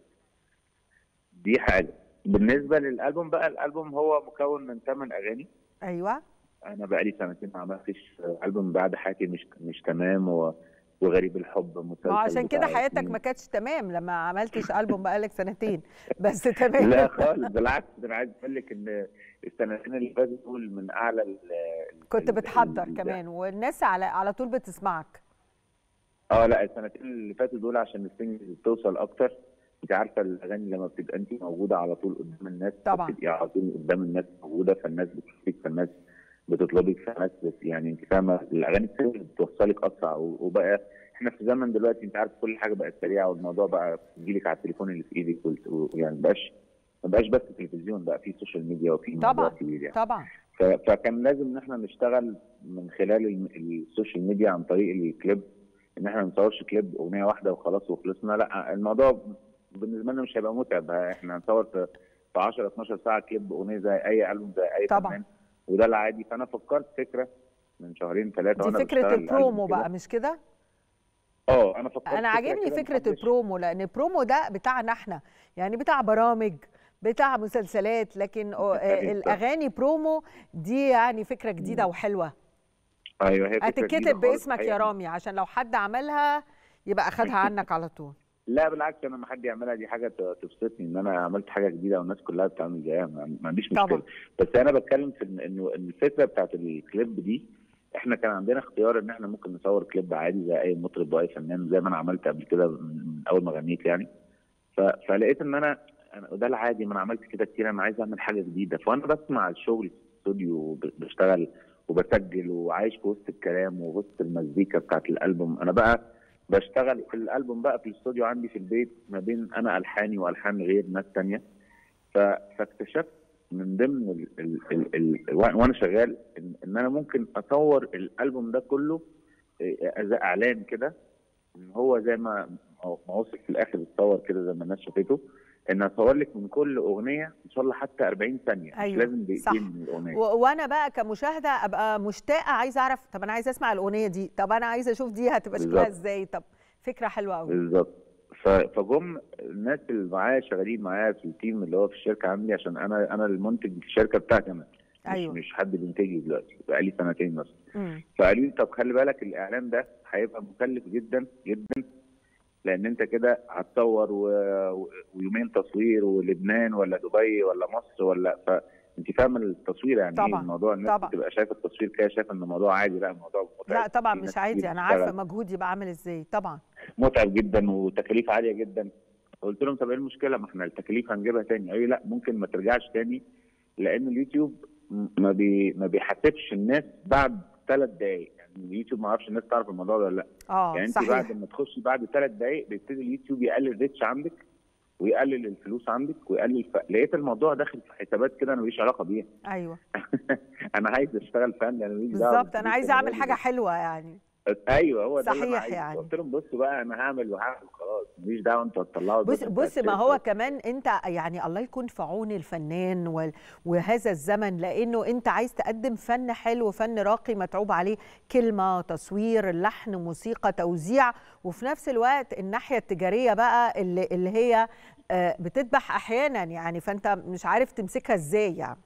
دي حاجه بالنسبه للالبوم بقى الالبوم هو مكون من ثمان اغاني ايوه انا بقالي سنتين ما عملتش البوم بعد حياتي مش مش تمام و... وغريب الحب مسلسل ما عشان كده بتاع حياتك اتنين. ما كانتش تمام لما عملتش البوم بقالك سنتين بس تمام لا خالص بالعكس ده انا عايز اقول لك ان السنتين اللي فاتوا دول من اعلى ال- ال- كنت ال- بتحضر ال- كمان والناس على على طول بتسمعك اه لا السنتين اللي فاتوا دول عشان السنجلز توصل اكتر انت عارفه الاغاني لما بتبقى انت موجوده على طول قدام الناس طبعا. بتبقي على طول قدام الناس موجوده فالناس بتشوفك فالناس بتطلبك فالناس بت يعني انت فاهمه الاغاني السنجلز بتوصلك اسرع و- وبقى احنا في زمن دلوقتي انت عارف كل حاجه بقت سريعه والموضوع بقى بيجيلك على التليفون اللي في ايدك وال- ويعني مبقاش ما بقاش بس تلفزيون بقى في سوشيال ميديا وفي موضوع طبعا كبير يعني طبعا ف- فكان لازم ان احنا نشتغل من خلال الم- السوشيال ميديا عن طريق الكليب ان احنا ما نصورش كليب اغنيه واحده وخلاص وخلصنا لا الموضوع بالنسبه لنا مش هيبقى متعب احنا هنصور في في 10 12 ساعه كليب اغنيه زي اي البوم زي اي طبعا. فنان وده العادي فانا فكرت فكره من شهرين ثلاثه دي وانا فكره بشتغل البرومو الألبوم كده. بقى مش كده اه انا فكرت انا عاجبني كده فكره محدش- البرومو لان البرومو ده بتاعنا احنا يعني بتاع برامج بتاع مسلسلات لكن آه، أيوة. الاغاني برومو دي يعني فكره جديده وحلوه ايوه هي فكرة جديدة هتتكتب خالص باسمك يا الحقيقة. رامي عشان لو حد عملها يبقى اخدها عنك على طول لا بالعكس انا لما حد يعملها دي حاجه ت- تبسطني ان انا عملت حاجه جديده والناس كلها بتعمل زيها ما ما عنديش طبعا. مشكله بس انا بتكلم في إن- انه إن الفكره بتاعت الكليب دي احنا كان عندنا اختيار ان احنا ممكن نصور كليب عادي زي اي مطرب واي فنان زي ما انا عملت قبل كده من من اول ما غنيت يعني ف... فلقيت ان انا انا وده العادي ما انا عملت كده كتير انا عايز اعمل حاجه جديده فانا بسمع الشغل في الاستوديو وب- بشتغل وبسجل وعايش في وسط الكلام ووسط المزيكا بتاعت الالبوم انا بقى بشتغل في الالبوم بقى في الاستوديو عندي في البيت ما بين انا الحاني والحان غير ناس تانية ف... فاكتشفت من ضمن ال... ال... ال... ال... وانا شغال ان, إن انا ممكن اصور الالبوم ده كله إيه، زي اعلان كده ان هو زي ما ما وصل في الاخر اتصور كده زي ما الناس شافته ان اصور لك من كل اغنيه ان شاء الله حتى 40 ثانيه أيوة، مش لازم صح. دقيقتين من الاغنيه و- وانا بقى كمشاهده ابقى مشتاقه عايزه اعرف طب انا عايزه اسمع الاغنيه دي طب انا عايزه اشوف دي هتبقى شكلها بالظبط. ازاي طب فكره حلوه قوي بالظبط ف- فجم الناس اللي معايا شغالين معايا في التيم اللي هو في الشركه عندي عشان انا انا المنتج في الشركه بتاعتي انا مش أيوة. مش حد بينتجي دلوقتي بقالي سنتين مثلا مم. فقالوا لي طب خلي بالك الاعلان ده هيبقى مكلف جدا جدا لان انت كده هتصور و... و- ويومين تصوير ولبنان ولا دبي ولا مصر ولا فانت فاهم التصوير يعني طبعاً، ايه الموضوع الناس طبعا. بتبقى شايفه التصوير كده شايفه ان الموضوع عادي لا الموضوع متعب لا طبعا في ناس مش عادي كتير انا بتشتغل. عارفه مجهودي يبقى عامل ازاي طبعا متعب جدا وتكاليف عاليه جدا قلت لهم طب ايه المشكله ما احنا التكاليف هنجيبها تاني قالوا لي لا ممكن ما ترجعش تاني لان اليوتيوب م- ما بي ما بيحاسبش الناس بعد ثلاث دقائق يعني اليوتيوب ما اعرفش الناس تعرف الموضوع ده ولا لا اه يعني انت صحيح بعد ما تخشي بعد ثلاث دقائق بيبتدي اليوتيوب يقلل الريتش عندك ويقلل الفلوس عندك ويقلل ف... لقيت الموضوع داخل في حسابات كده انا ماليش علاقه بيها ايوه انا عايز اشتغل فن انا ماليش دعوه بالظبط انا بالفلوس، عايزه اعمل راجل حاجه حلوه يعني ايوه هو ده اللي صحيح انا عايزه يعني. قلت لهم بصوا بقى انا هعمل وهعمل خلاص ماليش دعوه انتوا هتطلعوا بص البدل بص بتاع ما هو الشركة. كمان انت يعني الله يكون في عون الفنان وال- وهذا الزمن لانه انت عايز تقدم فن حلو فن راقي متعوب عليه كلمه تصوير لحن موسيقى توزيع وفي نفس الوقت الناحيه التجاريه بقى اللي, اللي هي آه، بتذبح احيانا يعني فانت مش عارف تمسكها ازاي يعني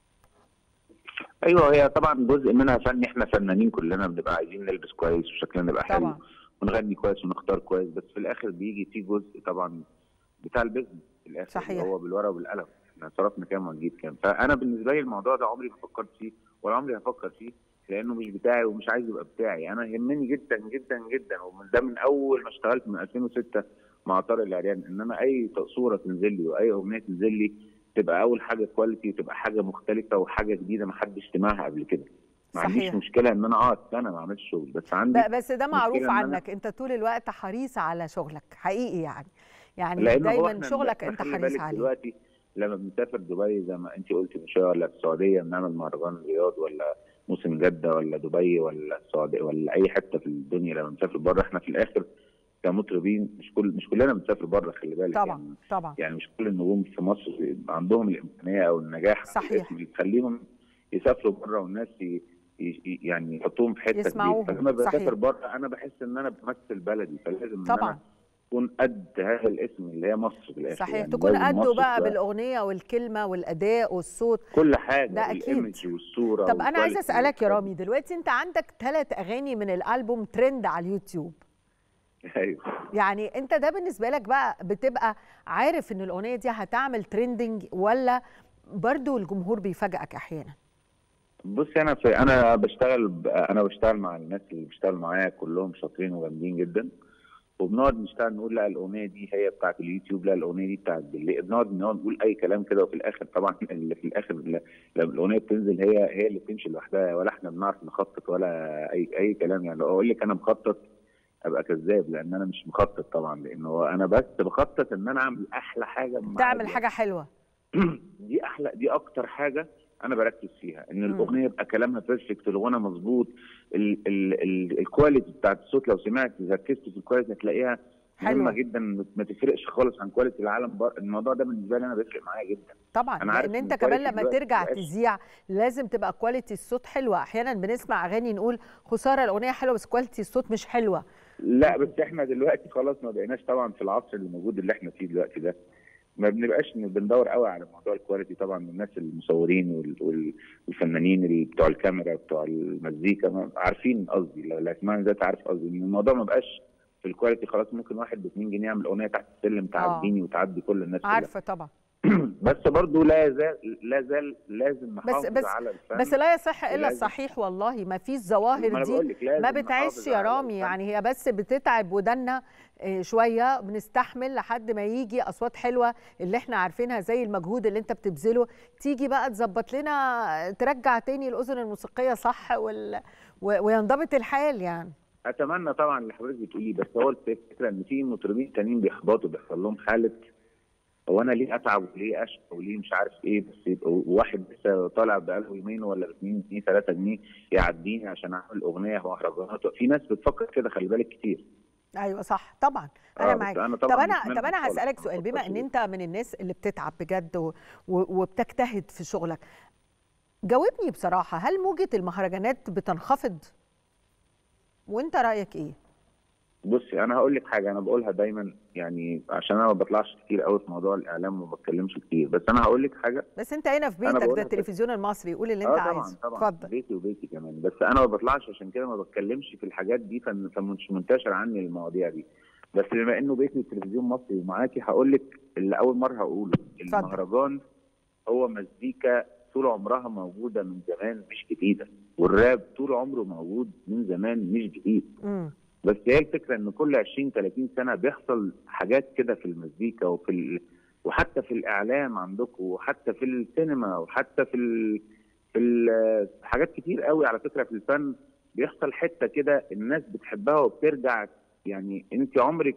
ايوه هي طبعا جزء منها فني احنا فنانين كلنا بنبقى عايزين نلبس كويس وشكلنا يبقى حلو طبعا ونغني كويس ونختار كويس بس في الاخر بيجي في جزء طبعا بتاع البيزنس في الاخر صحيح. اللي هو بالورقه وبالقلم احنا صرفنا كام وهنجيب كام فانا بالنسبه لي الموضوع ده عمري ما فكرت فيه ولا عمري هفكر فيه لانه مش بتاعي ومش عايز يبقى بتاعي انا يهمني جدا جدا جدا ومن ده من اول ما اشتغلت من 2006 مع طارق العريان ان انا اي صوره تنزل لي واي اغنيه تنزل لي تبقى اول حاجه كواليتي وتبقى حاجه مختلفه وحاجه جديده ما حدش سمعها قبل كده ما عنديش صحيح. مشكله ان انا اقعد سنه ما اعملش شغل بس عندي ب- بس ده معروف مشكلة إن أنا- عنك انت طول الوقت حريص على شغلك حقيقي يعني يعني لأن هو دايما إحنا- شغلك إحنا انت خلي حريص بالك عليه دلوقتي لما بنسافر دبي زي ما انت قلتي من شويه ولا في السعوديه بنعمل مهرجان رياض ولا موسم جده ولا دبي ولا السعوديه ولا اي حته في الدنيا لما بنسافر بره احنا في الاخر كمطربين مش كل مش كلنا بنسافر بره خلي بالك طبعا يعني, طبعا يعني مش كل النجوم في مصر عندهم الامكانيه او النجاح في صحيح. الاسم اللي تخليهم يسافروا بره والناس ي... ي- يعني يحطوهم في حته يسمعوهم. كبيرة. فلما صحيح. بسافر بره انا بحس ان انا بمثل بلدي فلازم ان طبعا انا اكون قد هذا الاسم اللي هي مصر في الاخر صحيح يعني تكون لازم قده مصر بقى تبقى بالاغنيه والكلمه والاداء والصوت كل حاجه ده أكيد. الايمج والصوره طب انا عايزه والكواليتي اسالك يا والحاجات رامي دلوقتي انت عندك ثلاث اغاني من الالبوم ترند على اليوتيوب دي. ايوه يعني انت ده بالنسبه لك بقى بتبقى عارف ان الاغنيه دي هتعمل ترندنج ولا برضو الجمهور بيفاجئك احيانا بصي انا في انا بشتغل ب- انا بشتغل مع الناس اللي بيشتغلوا معايا كلهم شاطرين وجامدين جدا وبنقعد نشتغل نقول لا الاغنيه دي هي بتاعت اليوتيوب لا الاغنيه دي بتاعت بالليل بنقعد نقعد نقول اي كلام كده وفي الاخر طبعا اللي في الاخر ل- لما الاغنيه بتنزل هي هي اللي بتمشي لوحدها ولا احنا بنعرف نخطط ولا اي اي كلام يعني لو اقول لك انا مخطط ابقى كذاب لان انا مش مخطط طبعا لانه انا بس بخطط ان انا اعمل احلى حاجه مع تعمل الناس. حاجه حلوه دي احلى دي اكتر حاجه انا بركز فيها ان مم. الاغنيه يبقى كلامها بيرفكت الغنى مظبوط ال- ال- ال- الكواليتي بتاعت الصوت لو سمعت ركزت في الكواليتي هتلاقيها حلوة. مهمه جدا ما تفرقش خالص عن كواليتي العالم بر... الموضوع ده بالنسبه لي انا بيفرق معايا جدا طبعا أنا عارف لان إن انت كمان كواليتي لما دلوقتي ترجع مبقاش- تذيع لازم تبقى كواليتي الصوت حلوه احيانا بنسمع اغاني نقول خساره الاغنيه حلوه بس كواليتي الصوت مش حلوه لا بس احنا دلوقتي خلاص ما بقيناش طبعا في العصر اللي موجود اللي احنا فيه دلوقتي ده ما بنبقاش بندور قوي على موضوع الكواليتي طبعا الناس المصورين وال- وال- والفنانين اللي بتوع الكاميرا بتوع المزيكا ما- عارفين قصدي لو لا اسمعني ذات عارف قصدي ان الموضوع ما بقاش في الكواليتي خلاص ممكن واحد ب 2 جنيه يعمل اغنيه تحت السلم تعديني وتعدي كل الناس كلها. عارفه طبعا بس برضه لا زال لا زال لازم نحافظ بس- على الفن بس لا يصح الا ولازم- الصحيح والله ما فيش ما ظواهر أنا دي بقول لك لازم ما نحافظ بتعيش يا على رامي الفن. يعني هي بس بتتعب ودنا آه، شويه بنستحمل لحد ما يجي اصوات حلوه اللي احنا عارفينها زي المجهود اللي انت بتبذله تيجي بقى تظبط لنا ترجع تاني الاذن الموسيقيه صح وال... و- وينضبط الحال يعني اتمنى طبعا اللي حضرتك بتقوليه بس هو الفكره ان في مطربين تانيين بيحبطوا بيحصل لهم حاله هو انا ليه اتعب وليه اشقى وليه مش عارف ايه بس يبقى واحد لسه طالع بقاله يومين ولا اتنين جنيه 3 جنيه يعديني عشان اعمل اغنيه مهرجانات في ناس بتفكر كده خلي بالك كتير ايوه صح طبعا انا آه، بس معاك أنا طب طبعاً انا مش منهم طب انا خالص. هسالك ما سؤال بما بفكرش ان كده. انت من الناس اللي بتتعب بجد و... و... وبتجتهد في شغلك جاوبني بصراحه هل موجه المهرجانات بتنخفض وانت رايك ايه بصي انا هقول لك حاجه انا بقولها دايما يعني عشان انا ما بطلعش كتير قوي في موضوع الاعلام وما بتكلمش كتير بس انا هقول لك حاجه بس انت هنا في أنا بيتك بقولها ده كده. التلفزيون المصري قول اللي انت اه طبعا عايزه طبعا اتفضل بيتي وبيتي كمان بس انا ما بطلعش عشان كده ما بتكلمش في الحاجات دي فم- فمش منتشر عني المواضيع دي بس بما انه بيتي التلفزيون مصري ومعاكي هقول لك اللي اول مره هقوله اتفضل. المهرجان هو مزيكا طول عمرها موجوده من زمان مش جديده والراب طول عمره موجود من زمان مش جديد امم بس هي الفكره ان كل 20 30 سنه بيحصل حاجات كده في المزيكا وفي ال... وحتى في الاعلام عندكم وحتى في السينما وحتى في ال... في ال... حاجات كتير قوي على فكره في الفن بيحصل حته كده الناس بتحبها وبترجع يعني انت عمرك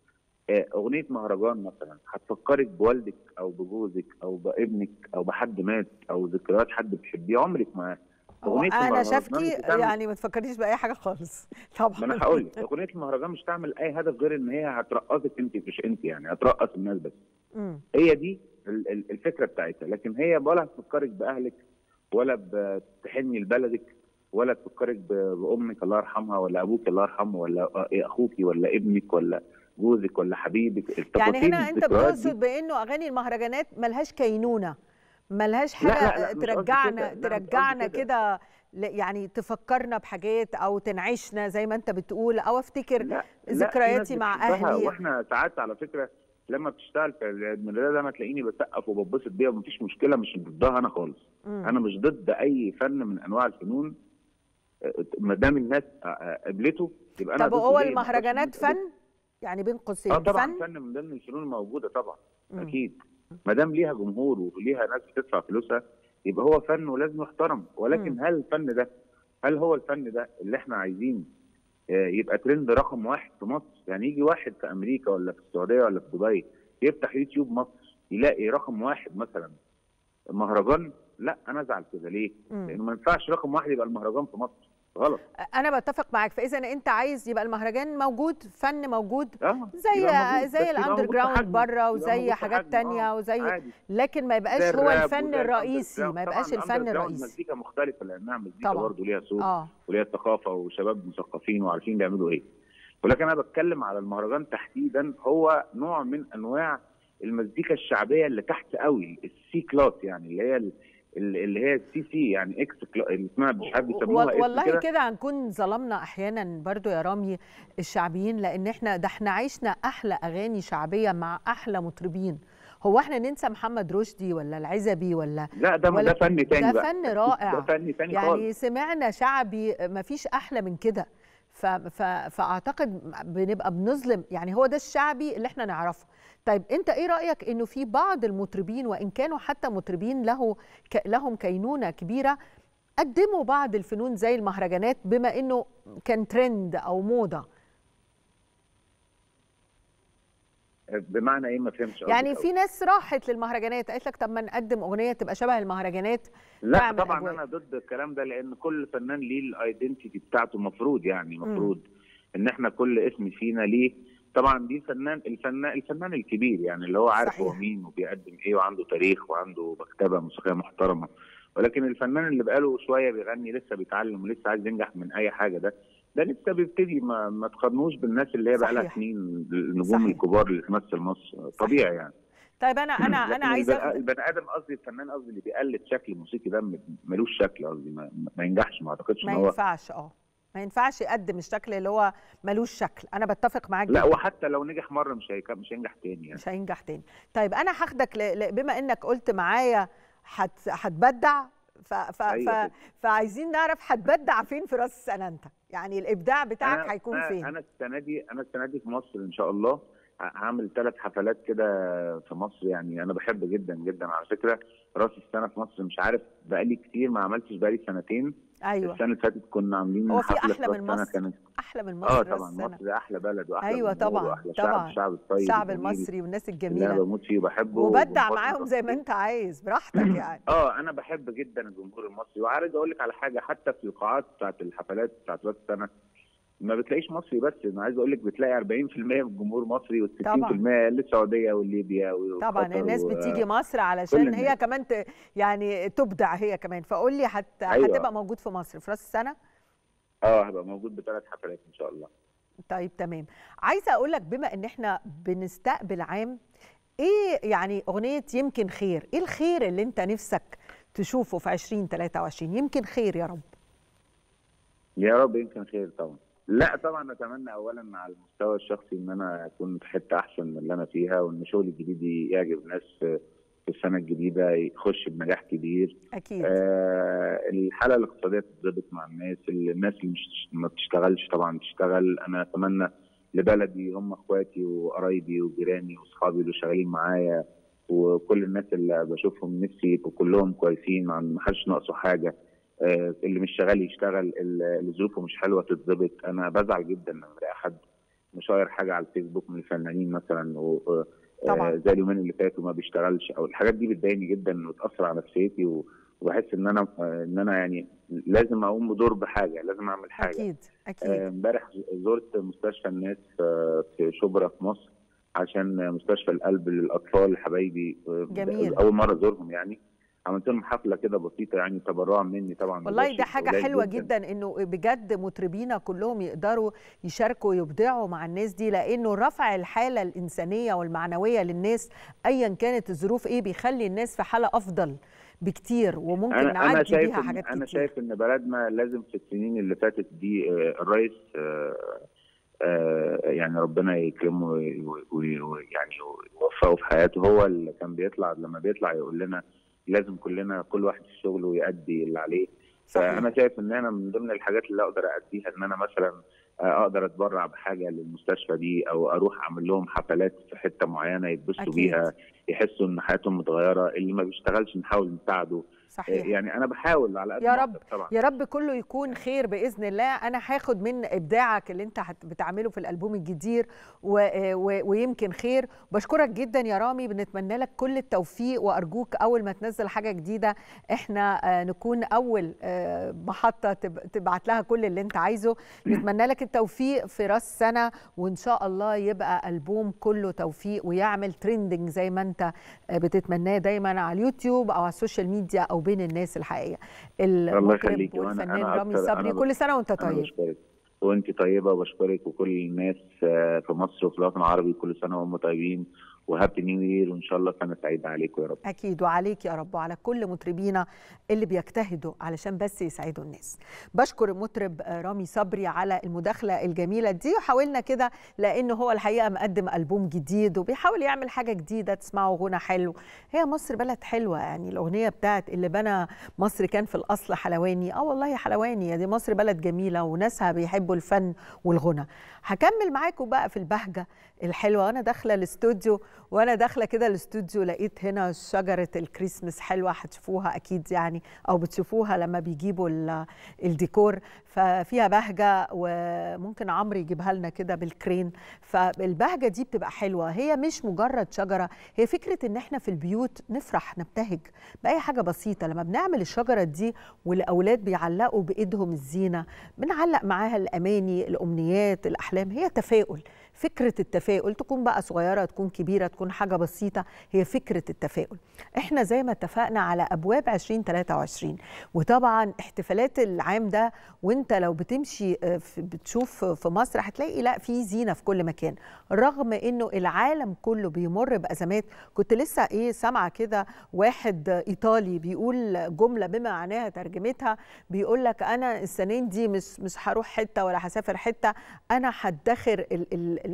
آه، اغنيه مهرجان مثلا هتفكرك بوالدك او بجوزك او بابنك او بحد مات او ذكريات حد بتحبيه عمرك ما أغنية انا المهرجان شافكي بتعمل- يعني ما تفكريش باي حاجه خالص طبعا ما انا هقول لك اغنيه المهرجان مش تعمل اي هدف غير ان هي هترقصك انت مش انت يعني هترقص الناس بس مم. هي دي ال- ال- الفكره بتاعتها لكن هي ولا هتفكرك باهلك ولا بتحني لبلدك ولا تفكرك ب- بامك الله يرحمها ولا ابوك الله يرحمه ولا اخوك ولا ابنك ولا جوزك ولا حبيبك يعني التفاصيل هنا انت الذكريات دي- بتقصد بانه اغاني المهرجانات ملهاش كينونه ملهاش لا، حاجه لا، لا، مش قصدي ترجعنا كده، لا، مش قصدي ترجعنا كده. كده ل- يعني تفكرنا بحاجات او تنعشنا زي ما انت بتقول او افتكر لا لا، في ذكرياتي ناس مع بتحبها، أهلي. واحنا ساعات على فكره لما بتشتغل في عيد ميلاد ده انا تلاقيني بسقف وببسط بيها ومفيش مشكله مش ضدها انا خالص مم. انا مش ضد اي فن من انواع الفنون آه، ما دام الناس آه، آه، قبلته يبقى انا طب ضده هو ليه؟ ما المهرجانات أقدرش فن يعني بين قوسين اه طبعا فن فن من ضمن الفنون الموجوده طبعا مم. اكيد ما دام ليها جمهور وليها ناس بتدفع فلوسها يبقى هو فن ولازم يحترم ولكن مم. هل الفن ده هل هو الفن ده اللي احنا عايزين آه، يبقى ترند رقم واحد في مصر يعني يجي واحد في امريكا ولا في السعوديه ولا في دبي يفتح يوتيوب مصر يلاقي رقم واحد مثلا مهرجان لا انا ازعل كده ليه؟ مم. لانه ما ينفعش رقم واحد يبقى المهرجان في مصر غلط انا بتفق معاك فاذا انت عايز يبقى المهرجان موجود فن موجود اه زي يبقى موجود، زي بس يبقى الاندر موجود في جراوند حجمه، بره يبقى وزي موجود في حاجات حجمه، تانية آه، وزي عادي. لكن ما يبقاش زي هو الراب الفن وزي الرئيسي الأندر ما يبقاش جراوند. طبعاً الفن الأندر جراوند الرئيسي مزيكا مختلفه لانها مزيكا طبعاً. برضه ليها صوت اه وليها ثقافه وشباب مثقفين وعارفين بيعملوا ايه ولكن انا بتكلم على المهرجان تحديدا هو نوع من انواع المزيكا الشعبيه اللي تحت قوي السي كلاس يعني اللي هي ال- اللي هي السي سي يعني اكس كلا- اللي اسمها مش عارف بيسموها وال- اسم والله كده كده هنكون ظلمنا احيانا برضو يا رامي الشعبيين لان احنا ده احنا عشنا احلى اغاني شعبيه مع احلى مطربين هو احنا ننسى محمد رشدي ولا العزبي ولا لا ده ولا- ده فن تاني ده بقى فن رائع. ده فن تاني خالص يعني سمعنا شعبي ما فيش احلى من كده ف... ف... فاعتقد بنبقى بنظلم يعني هو ده الشعبي اللي احنا نعرفه طيب انت ايه رايك انه في بعض المطربين وان كانوا حتى مطربين له ك... لهم كينونه كبيره قدموا بعض الفنون زي المهرجانات بما انه كان ترند او موضه بمعنى ايه ما فهمتش يعني قصدك في ناس راحت للمهرجانات قالت لك طب ما نقدم اغنيه تبقى شبه المهرجانات لا تعمل طبعا أجواء. انا ضد الكلام ده لان كل فنان ليه الايدنتيتي بتاعته المفروض يعني المفروض ان احنا كل اسم فينا ليه طبعا دي فنان الفنان الفنان الكبير يعني اللي هو عارف صحيح. هو مين وبيقدم ايه وعنده تاريخ وعنده مكتبه موسيقيه محترمه ولكن الفنان اللي بقاله شويه بيغني لسه بيتعلم ولسه عايز ينجح من اي حاجه ده ده لسه بيبتدي ما, ما تقارنوش بالناس اللي هي بقى لها صحيح. سنين النجوم صحيح. الكبار اللي تمثل مصر طبيعي يعني طيب انا انا انا لكن عايزه البني- أخد- البني ادم قصدي الفنان قصدي اللي بيقلد شكل موسيقي ده م- ملوش شكل قصدي ما, ما ينجحش ما اعتقدش ان ما هو ينفعش اه ما ينفعش يقدم الشكل اللي هو ملوش شكل انا بتفق معاك لا جداً. وحتى لو نجح مره مش هيك... مش هينجح تاني يعني مش هينجح تاني طيب انا هاخدك ل... ل... بما انك قلت معايا هت... هتبدع ف... ف... أيوة ف... فعايزين نعرف هتبدع فين في راس السنه انت يعني الابداع بتاعك أنا- هيكون أنا- فين انا السنه دي انا السنه دي في مصر ان شاء الله ه- هعمل ثلاث حفلات كده في مصر يعني انا بحب جدا جدا على فكره راس السنه في مصر مش عارف بقالي كتير ما عملتش بقالي سنتين ايوه السنه اللي فاتت كنا عاملين هو في حفله أحلى راس من سنة مصر؟ كانت احلى من مصر اه راس طبعا السنة. مصر احلى بلد واحلى ايوه جمهور طبعا واحلى طبعا شعب الشعب الطيب الشعب الجميل المصري والناس اللي انا الجميله بموت فيه وبحبه وبدع وبنبسط معاهم زي ما فيه. انت عايز براحتك يعني اه انا بحب جدا الجمهور المصري وعايز اقول لك على حاجه حتى في القاعات بتاعت الحفلات بتاعت راس السنه ما بتلاقيش مصري بس انا عايز اقول لك بتلاقي 40% من الجمهور مصري طبعاً. وال60% للسعوديه وليبيا طبعا وقطر الناس و- بتيجي مصر علشان هي الناس. كمان ت... يعني تبدع هي كمان فقول لي هت... أيوة. هتبقى موجود في مصر في راس السنه اه هبقى موجود بثلاث حفلات ان شاء الله طيب تمام عايزه اقول لك بما ان احنا بنستقبل عام ايه يعني اغنيه يمكن خير ايه الخير اللي انت نفسك تشوفه في 2023 يمكن خير يا رب يا رب يمكن خير طبعا لا طبعا اتمنى اولا على المستوى الشخصي ان انا اكون في حته احسن من اللي انا فيها وان شغلي الجديد يعجب الناس في في السنه الجديده يخش بنجاح كبير اكيد آه الحاله الاقتصاديه تتظبط مع الناس الناس اللي مش ما بتشتغلش طبعا تشتغل انا اتمنى لبلدي هم اخواتي وقرايبي وجيراني واصحابي اللي شغالين معايا وكل الناس اللي بشوفهم نفسي يبقوا كلهم كويسين ما ما حدش ناقصه حاجه آه اللي مش شغال يشتغل اللي اللي ظروفه مش حلوه تتظبط انا بزعل جدا لما الاقي حد مشاير حاجه على الفيسبوك من الفنانين مثلا و طبعاً. آه، زي اليومين اللي فاتوا ما بيشتغلش او الحاجات دي بتضايقني جدا وتاثر على نفسيتي و- وبحس ان انا آه، ان انا يعني لازم اقوم بدور بحاجه لازم اعمل حاجه اكيد آه، اكيد امبارح زرت مستشفى الناس آه، في شبرا في مصر عشان مستشفى القلب للاطفال حبايبي آه، جميل. اول مره ازورهم يعني عملت لهم حفله كده بسيطه يعني تبرعا مني طبعا والله ده ده شيء حاجة قليل حلوة جدا انه بجد مطربينا كلهم يقدروا يشاركوا ويبدعوا مع الناس دي لانه رفع الحالة الإنسانية والمعنوية للناس ايا كانت الظروف ايه بيخلي الناس في حالة افضل بكتير وممكن انا انا نعدي شايف بيها إن حاجات انا كتير شايف ان بلدنا لازم في السنين اللي فاتت دي آه، الرئيس آه، آه، يعني ربنا يكرمه ويعني يوفقه في حياته هو اللي كان بيطلع لما بيطلع يقول لنا لازم كلنا كل واحد في شغله يأدي اللي عليه صحيح. فانا شايف ان انا من ضمن الحاجات اللي اقدر اديها ان انا مثلا آه، اقدر اتبرع بحاجه للمستشفى دي او اروح اعمل لهم حفلات في حته معينه يتبسطوا أكيد. بيها يحسوا ان حياتهم متغيره اللي ما بيشتغلش نحاول نساعده صحيح يعني انا بحاول على قد يا ما رب أقدر طبعا يا رب كله يكون خير باذن الله انا هاخد من ابداعك اللي انت هت- بتعمله في الالبوم الجديد و... و... ويمكن خير بشكرك جدا يا رامي بنتمنى لك كل التوفيق وارجوك اول ما تنزل حاجه جديده احنا آه، نكون اول آه، محطه تب... تبعت لها كل اللي انت عايزه نتمنى لك التوفيق في راس سنه وان شاء الله يبقى البوم كله توفيق ويعمل ترندنج زي ما انت آه، بتتمناه دايما على اليوتيوب او على السوشيال ميديا او بين الناس الحقيقيه المطرب يخليكي. وأنا- والفنان أنا رامي أكتر- صبري أنا ب- كل سنه وانت انا طيب بشكرك وانت طيبه وبشكرك وكل الناس آه، في مصر وفي الوطن العربي كل سنه وهم طيبين وهابي نيو يير وان شاء الله سنه سعيده عليكم يا رب اكيد وعليك يا رب وعلى كل مطربينا اللي بيجتهدوا علشان بس يسعدوا الناس بشكر المطرب رامي صبري على المداخله الجميله دي وحاولنا كده لانه هو الحقيقه مقدم البوم جديد وبيحاول يعمل حاجه جديده تسمعوا غنى حلو هي مصر بلد حلوه يعني الاغنيه بتاعت اللي بنى مصر كان في الاصل حلواني اه والله حلواني دي مصر بلد جميله وناسها بيحبوا الفن والغنى هكمل معاكم بقى في البهجه الحلوه وانا داخله الاستوديو وانا داخله كده الاستوديو لقيت هنا شجره الكريسماس حلوه هتشوفوها اكيد يعني او بتشوفوها لما بيجيبوا الديكور ففيها بهجه وممكن عمرو يجيبها لنا كده بالكرين فالبهجه دي بتبقى حلوه هي مش مجرد شجره هي فكره ان احنا في البيوت نفرح نبتهج باي حاجه بسيطه لما بنعمل الشجره دي والاولاد بيعلقوا بايدهم الزينه بنعلق معاها الاماني الامنيات الاحلام هي تفاؤل فكرة التفاؤل تكون بقى صغيرة تكون كبيرة تكون حاجة بسيطة هي فكرة التفاؤل احنا زي ما اتفقنا على أبواب 2023 وطبعا احتفالات العام ده وانت لو بتمشي بتشوف في مصر هتلاقي لا في زينة في كل مكان رغم انه العالم كله بيمر بأزمات كنت لسه ايه سامعة كده واحد ايطالي بيقول جملة بما معناها ترجمتها بيقول لك انا السنين دي مش مش هروح حتة ولا هسافر حتة انا هدخر ال ال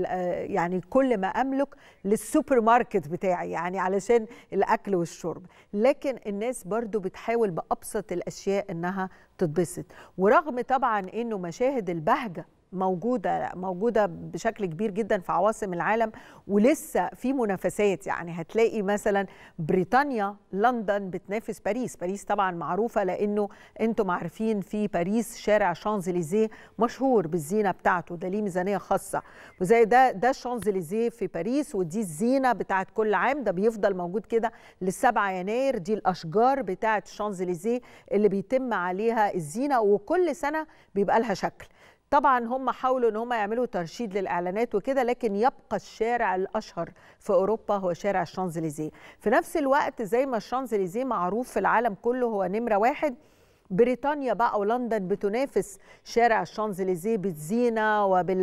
يعني كل ما املك للسوبر ماركت بتاعي يعني علشان الاكل والشرب لكن الناس برضو بتحاول بابسط الاشياء انها تتبسط ورغم طبعا انه مشاهد البهجه موجودة موجودة بشكل كبير جدا في عواصم العالم ولسه في منافسات يعني هتلاقي مثلا بريطانيا لندن بتنافس باريس باريس طبعا معروفة لأنه أنتم عارفين في باريس شارع شانزليزيه مشهور بالزينة بتاعته ده ليه ميزانية خاصة وزي ده ده شانزليزيه في باريس ودي الزينة بتاعت كل عام ده بيفضل موجود كده للسبعة يناير دي الأشجار بتاعت شانزليزيه اللي بيتم عليها الزينة وكل سنة بيبقى لها شكل طبعا هم حاولوا ان هم يعملوا ترشيد للاعلانات وكده لكن يبقى الشارع الاشهر في اوروبا هو شارع الشانزليزيه في نفس الوقت زي ما الشانزليزيه معروف في العالم كله هو نمره واحد بريطانيا بقى ولندن بتنافس شارع الشانزليزيه بالزينه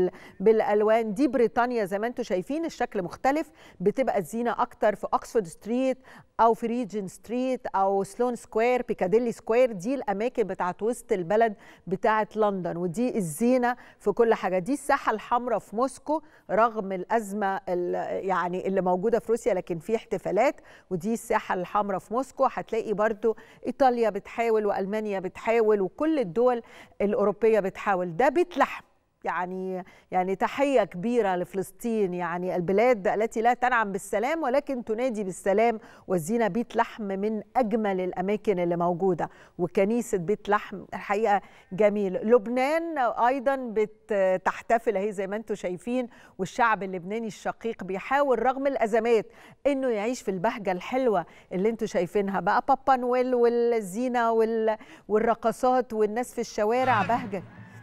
وبالالوان دي بريطانيا زي ما انتم شايفين الشكل مختلف بتبقى الزينه اكتر في اوكسفورد ستريت او في ريجن ستريت او سلون سكوير بيكاديلي سكوير دي الاماكن بتاعت وسط البلد بتاعت لندن ودي الزينه في كل حاجه دي الساحه الحمراء في موسكو رغم الازمه يعني اللي موجوده في روسيا لكن في احتفالات ودي الساحه الحمراء في موسكو هتلاقي برضو ايطاليا بتحاول والمانيا بتحاول وكل الدول الاوروبيه بتحاول ده بيت لحم يعني يعني تحيه كبيره لفلسطين يعني البلاد التي لا تنعم بالسلام ولكن تنادي بالسلام والزينه بيت لحم من اجمل الاماكن اللي موجوده وكنيسه بيت لحم الحقيقه جميل لبنان ايضا بتحتفل اهي زي ما انتم شايفين والشعب اللبناني الشقيق بيحاول رغم الازمات انه يعيش في البهجه الحلوه اللي انتم شايفينها بقى بابا نويل والزينه والرقصات والناس في الشوارع بهجه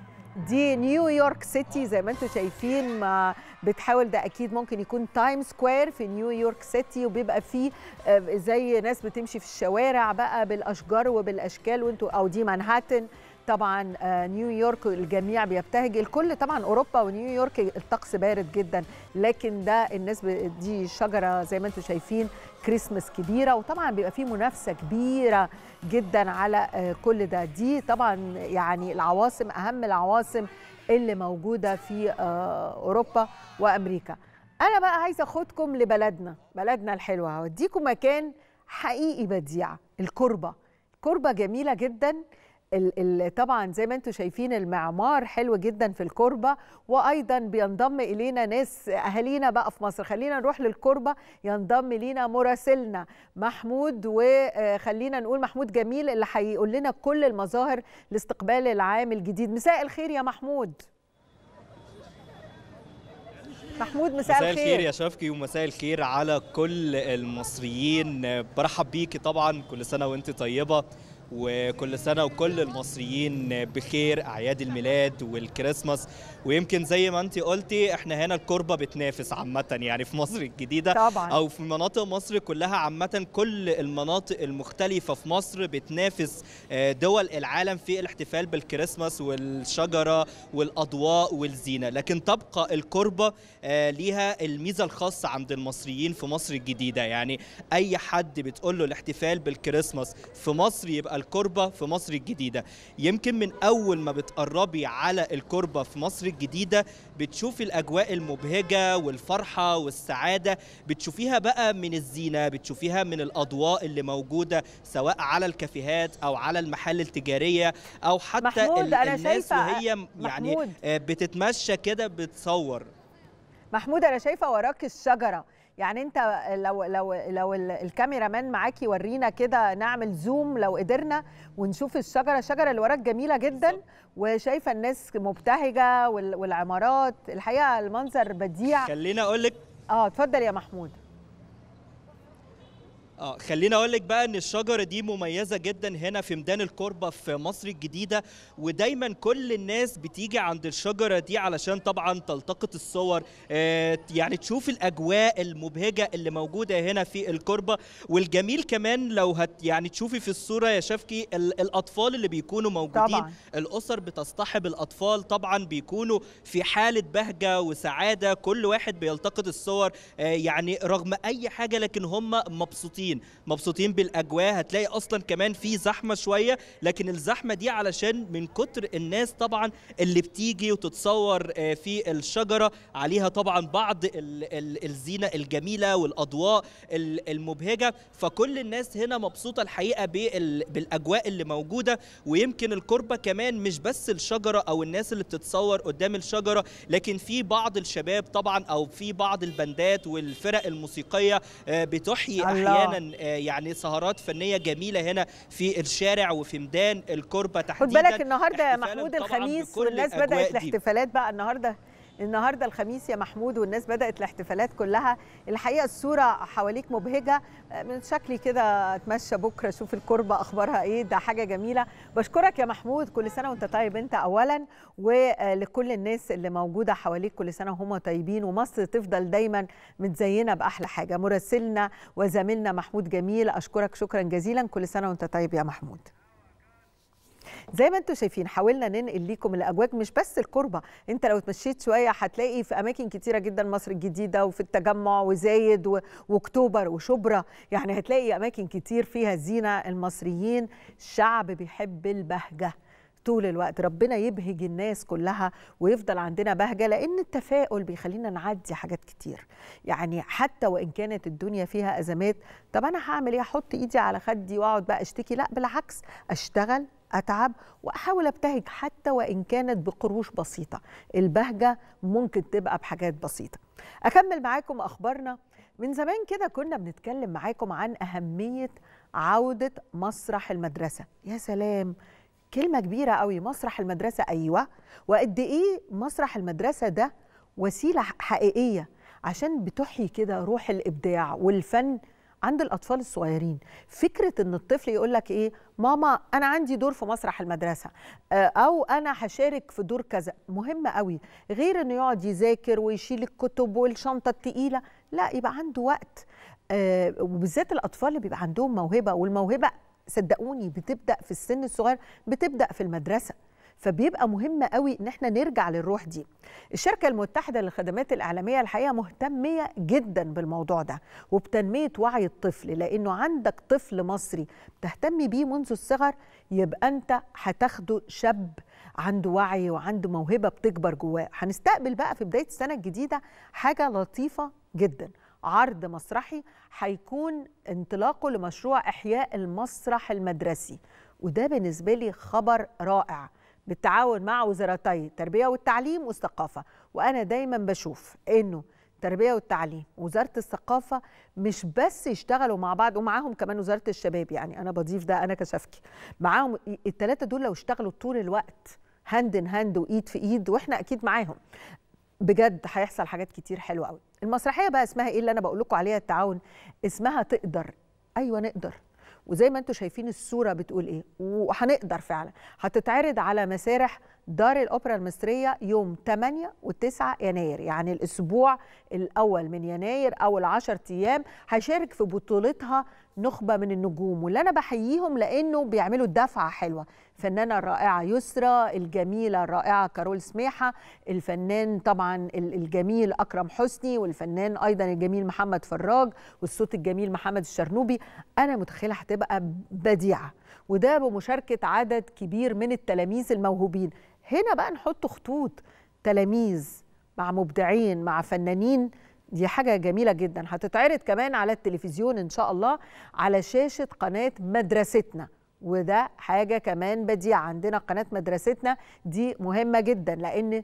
دي نيويورك سيتي زي ما انتم شايفين ما بتحاول ده اكيد ممكن يكون تايم سكوير في نيويورك سيتي وبيبقى فيه زي ناس بتمشي في الشوارع بقى بالاشجار وبالاشكال وانتوا او دي مانهاتن طبعا نيويورك الجميع بيبتهج الكل طبعا اوروبا ونيويورك الطقس بارد جدا لكن ده الناس دي شجره زي ما انتم شايفين كريسماس كبيره وطبعا بيبقى فيه منافسه كبيره جدا على كل ده دي طبعا يعني العواصم اهم العواصم اللي موجوده في اوروبا وامريكا انا بقى عايزه اخدكم لبلدنا بلدنا الحلوه هوديكم مكان حقيقي بديع الكربه كربه جميله جدا طبعا زي ما انتم شايفين المعمار حلو جدا في الكربه وايضا بينضم الينا ناس اهالينا بقى في مصر خلينا نروح للكربه ينضم لينا مراسلنا محمود وخلينا نقول محمود جميل اللي هيقول لنا كل المظاهر لاستقبال العام الجديد مساء الخير يا محمود محمود مساء, مساء الخير يا شفقي ومساء الخير على كل المصريين برحب بيكي طبعا كل سنه وانت طيبه وكل سنة وكل المصريين بخير أعياد الميلاد والكريسماس ويمكن زي ما انت قلتي احنا هنا الكوربة بتنافس عامة يعني في مصر الجديدة طبعا أو في مناطق مصر كلها عامة كل المناطق المختلفة في مصر بتنافس آه، دول العالم في الاحتفال بالكريسماس والشجرة والأضواء والزينة لكن تبقى الكوربة آه، ليها الميزة الخاصة عند المصريين في مصر الجديدة يعني أي حد بتقول له الاحتفال بالكريسماس في مصر يبقى الكوربة في مصر الجديدة يمكن من أول ما بتقربي على الكوربة في مصر الجديدة بتشوفي الأجواء المبهجة والفرحة والسعادة بتشوفيها بقى من الزينة بتشوفيها من الأضواء اللي موجودة سواء على الكافيهات أو على المحال التجارية أو حتى محمود، ال- أنا الناس شايفة- وهي يعني محمود. آه، بتتمشى كده بتصور محمود انا شايفه وراك الشجره يعني انت لو لو لو ال- الكاميرا مان معاك يورينا كده نعمل زوم لو قدرنا ونشوف الشجره الشجره اللي وراك جميله جدا بالظبط. وشايفه الناس مبتهجه وال- والعمارات الحقيقه المنظر بديع خليني أقول لك اه اتفضل يا محمود اه خليني اقول لك بقى ان الشجره دي مميزه جدا هنا في ميدان الكوربه في مصر الجديده ودايما كل الناس بتيجي عند الشجره دي علشان طبعا تلتقط الصور آه يعني تشوف الاجواء المبهجه اللي موجوده هنا في الكوربه والجميل كمان لو هت يعني تشوفي في الصوره يا شفكي ال- الاطفال اللي بيكونوا موجودين طبعا الاسر بتصطحب الاطفال طبعا بيكونوا في حاله بهجه وسعاده كل واحد بيلتقط الصور آه، يعني رغم اي حاجه لكن هم مبسوطين مبسوطين بالاجواء هتلاقي اصلا كمان في زحمه شويه لكن الزحمه دي علشان من كتر الناس طبعا اللي بتيجي وتتصور آه، في الشجره عليها طبعا بعض ال- ال- الزينه الجميله والاضواء ال- المبهجه فكل الناس هنا مبسوطه الحقيقه بال- بالاجواء اللي موجوده ويمكن الكربة كمان مش بس الشجرة أو الناس اللي بتتصور قدام الشجرة لكن في بعض الشباب طبعا أو في بعض البندات والفرق الموسيقية آه، بتحيي الله. أحيانا آه، يعني سهرات فنية جميلة هنا في الشارع وفي ميدان الكربة خد تحديدا بالك النهارده يا احتفالاً محمود طبعاً الخميس بكل والناس الأجواء بدات دي. الاحتفالات بقى النهارده النهارده الخميس يا محمود والناس بدات الاحتفالات كلها الحقيقه الصوره حواليك مبهجه من شكلي كده اتمشى بكره اشوف الكربه اخبارها ايه ده حاجه جميله بشكرك يا محمود كل سنه وانت طيب انت اولا ولكل الناس اللي موجوده حواليك كل سنه وهم طيبين ومصر تفضل دايما متزينه باحلى حاجه مراسلنا وزميلنا محمود جميل اشكرك شكرا جزيلا كل سنه وانت طيب يا محمود زي ما انتم شايفين حاولنا ننقل ليكم الاجواء مش بس الكربه انت لو اتمشيت شويه هتلاقي في اماكن كتيره جدا مصر الجديده وفي التجمع وزايد و- واكتوبر وشبرا يعني هتلاقي اماكن كتير فيها زينه المصريين شعب بيحب البهجه طول الوقت ربنا يبهج الناس كلها ويفضل عندنا بهجه لان التفاؤل بيخلينا نعدي حاجات كتير يعني حتى وان كانت الدنيا فيها ازمات طب انا هعمل ايه احط ايدي على خدي واقعد بقى اشتكي لا بالعكس اشتغل اتعب واحاول ابتهج حتى وان كانت بقروش بسيطه البهجه ممكن تبقى بحاجات بسيطه اكمل معاكم اخبارنا من زمان كده كنا بنتكلم معاكم عن اهميه عوده مسرح المدرسه يا سلام كلمه كبيره قوي مسرح المدرسه ايوه وقد ايه مسرح المدرسه ده وسيله حقيقيه عشان بتحيي كده روح الابداع والفن عند الاطفال الصغيرين فكره ان الطفل يقول لك ايه ماما انا عندي دور في مسرح المدرسه آه، او انا هشارك في دور كذا مهم قوي غير انه يقعد يذاكر ويشيل الكتب والشنطه التقيله لا يبقى عنده وقت آه، وبالذات الاطفال اللي بيبقى عندهم موهبه والموهبه صدقوني بتبدا في السن الصغير بتبدا في المدرسه فبيبقى مهم قوي ان احنا نرجع للروح دي الشركه المتحده للخدمات الاعلاميه الحقيقه مهتميه جدا بالموضوع ده وبتنميه وعي الطفل لانه عندك طفل مصري تهتمي بيه منذ الصغر يبقى انت هتاخده شاب عنده وعي وعنده موهبه بتكبر جواه هنستقبل بقى في بدايه السنه الجديده حاجه لطيفه جدا عرض مسرحي هيكون انطلاقه لمشروع احياء المسرح المدرسي وده بالنسبه لي خبر رائع بالتعاون مع وزارتي التربيه والتعليم والثقافه وانا دايما بشوف انه التربيه والتعليم ووزاره الثقافه مش بس يشتغلوا مع بعض ومعاهم كمان وزاره الشباب يعني انا بضيف ده انا كشفكي معاهم الثلاثه دول لو اشتغلوا طول الوقت هاند ان هاند وايد في ايد واحنا اكيد معاهم بجد هيحصل حاجات كتير حلوه قوي المسرحيه بقى اسمها ايه اللي انا بقول لكم عليها التعاون اسمها تقدر ايوه نقدر وزي ما انتم شايفين الصوره بتقول ايه وهنقدر فعلا هتتعرض على مسارح دار الاوبرا المصريه يوم 8 و9 يناير يعني الاسبوع الاول من يناير اول 10 ايام هيشارك في بطولتها نخبه من النجوم واللي انا بحييهم لانه بيعملوا دفعه حلوه الفنانه الرائعه يسرى الجميله الرائعه كارول سميحه الفنان طبعا الجميل اكرم حسني والفنان ايضا الجميل محمد فراج والصوت الجميل محمد الشرنوبي انا متخيله هتبقى بديعه وده بمشاركه عدد كبير من التلاميذ الموهوبين هنا بقى نحط خطوط تلاميذ مع مبدعين مع فنانين دي حاجة جميلة جدا هتتعرض كمان على التلفزيون إن شاء الله على شاشة قناة مدرستنا وده حاجة كمان بديعة عندنا قناة مدرستنا دي مهمة جدا لأن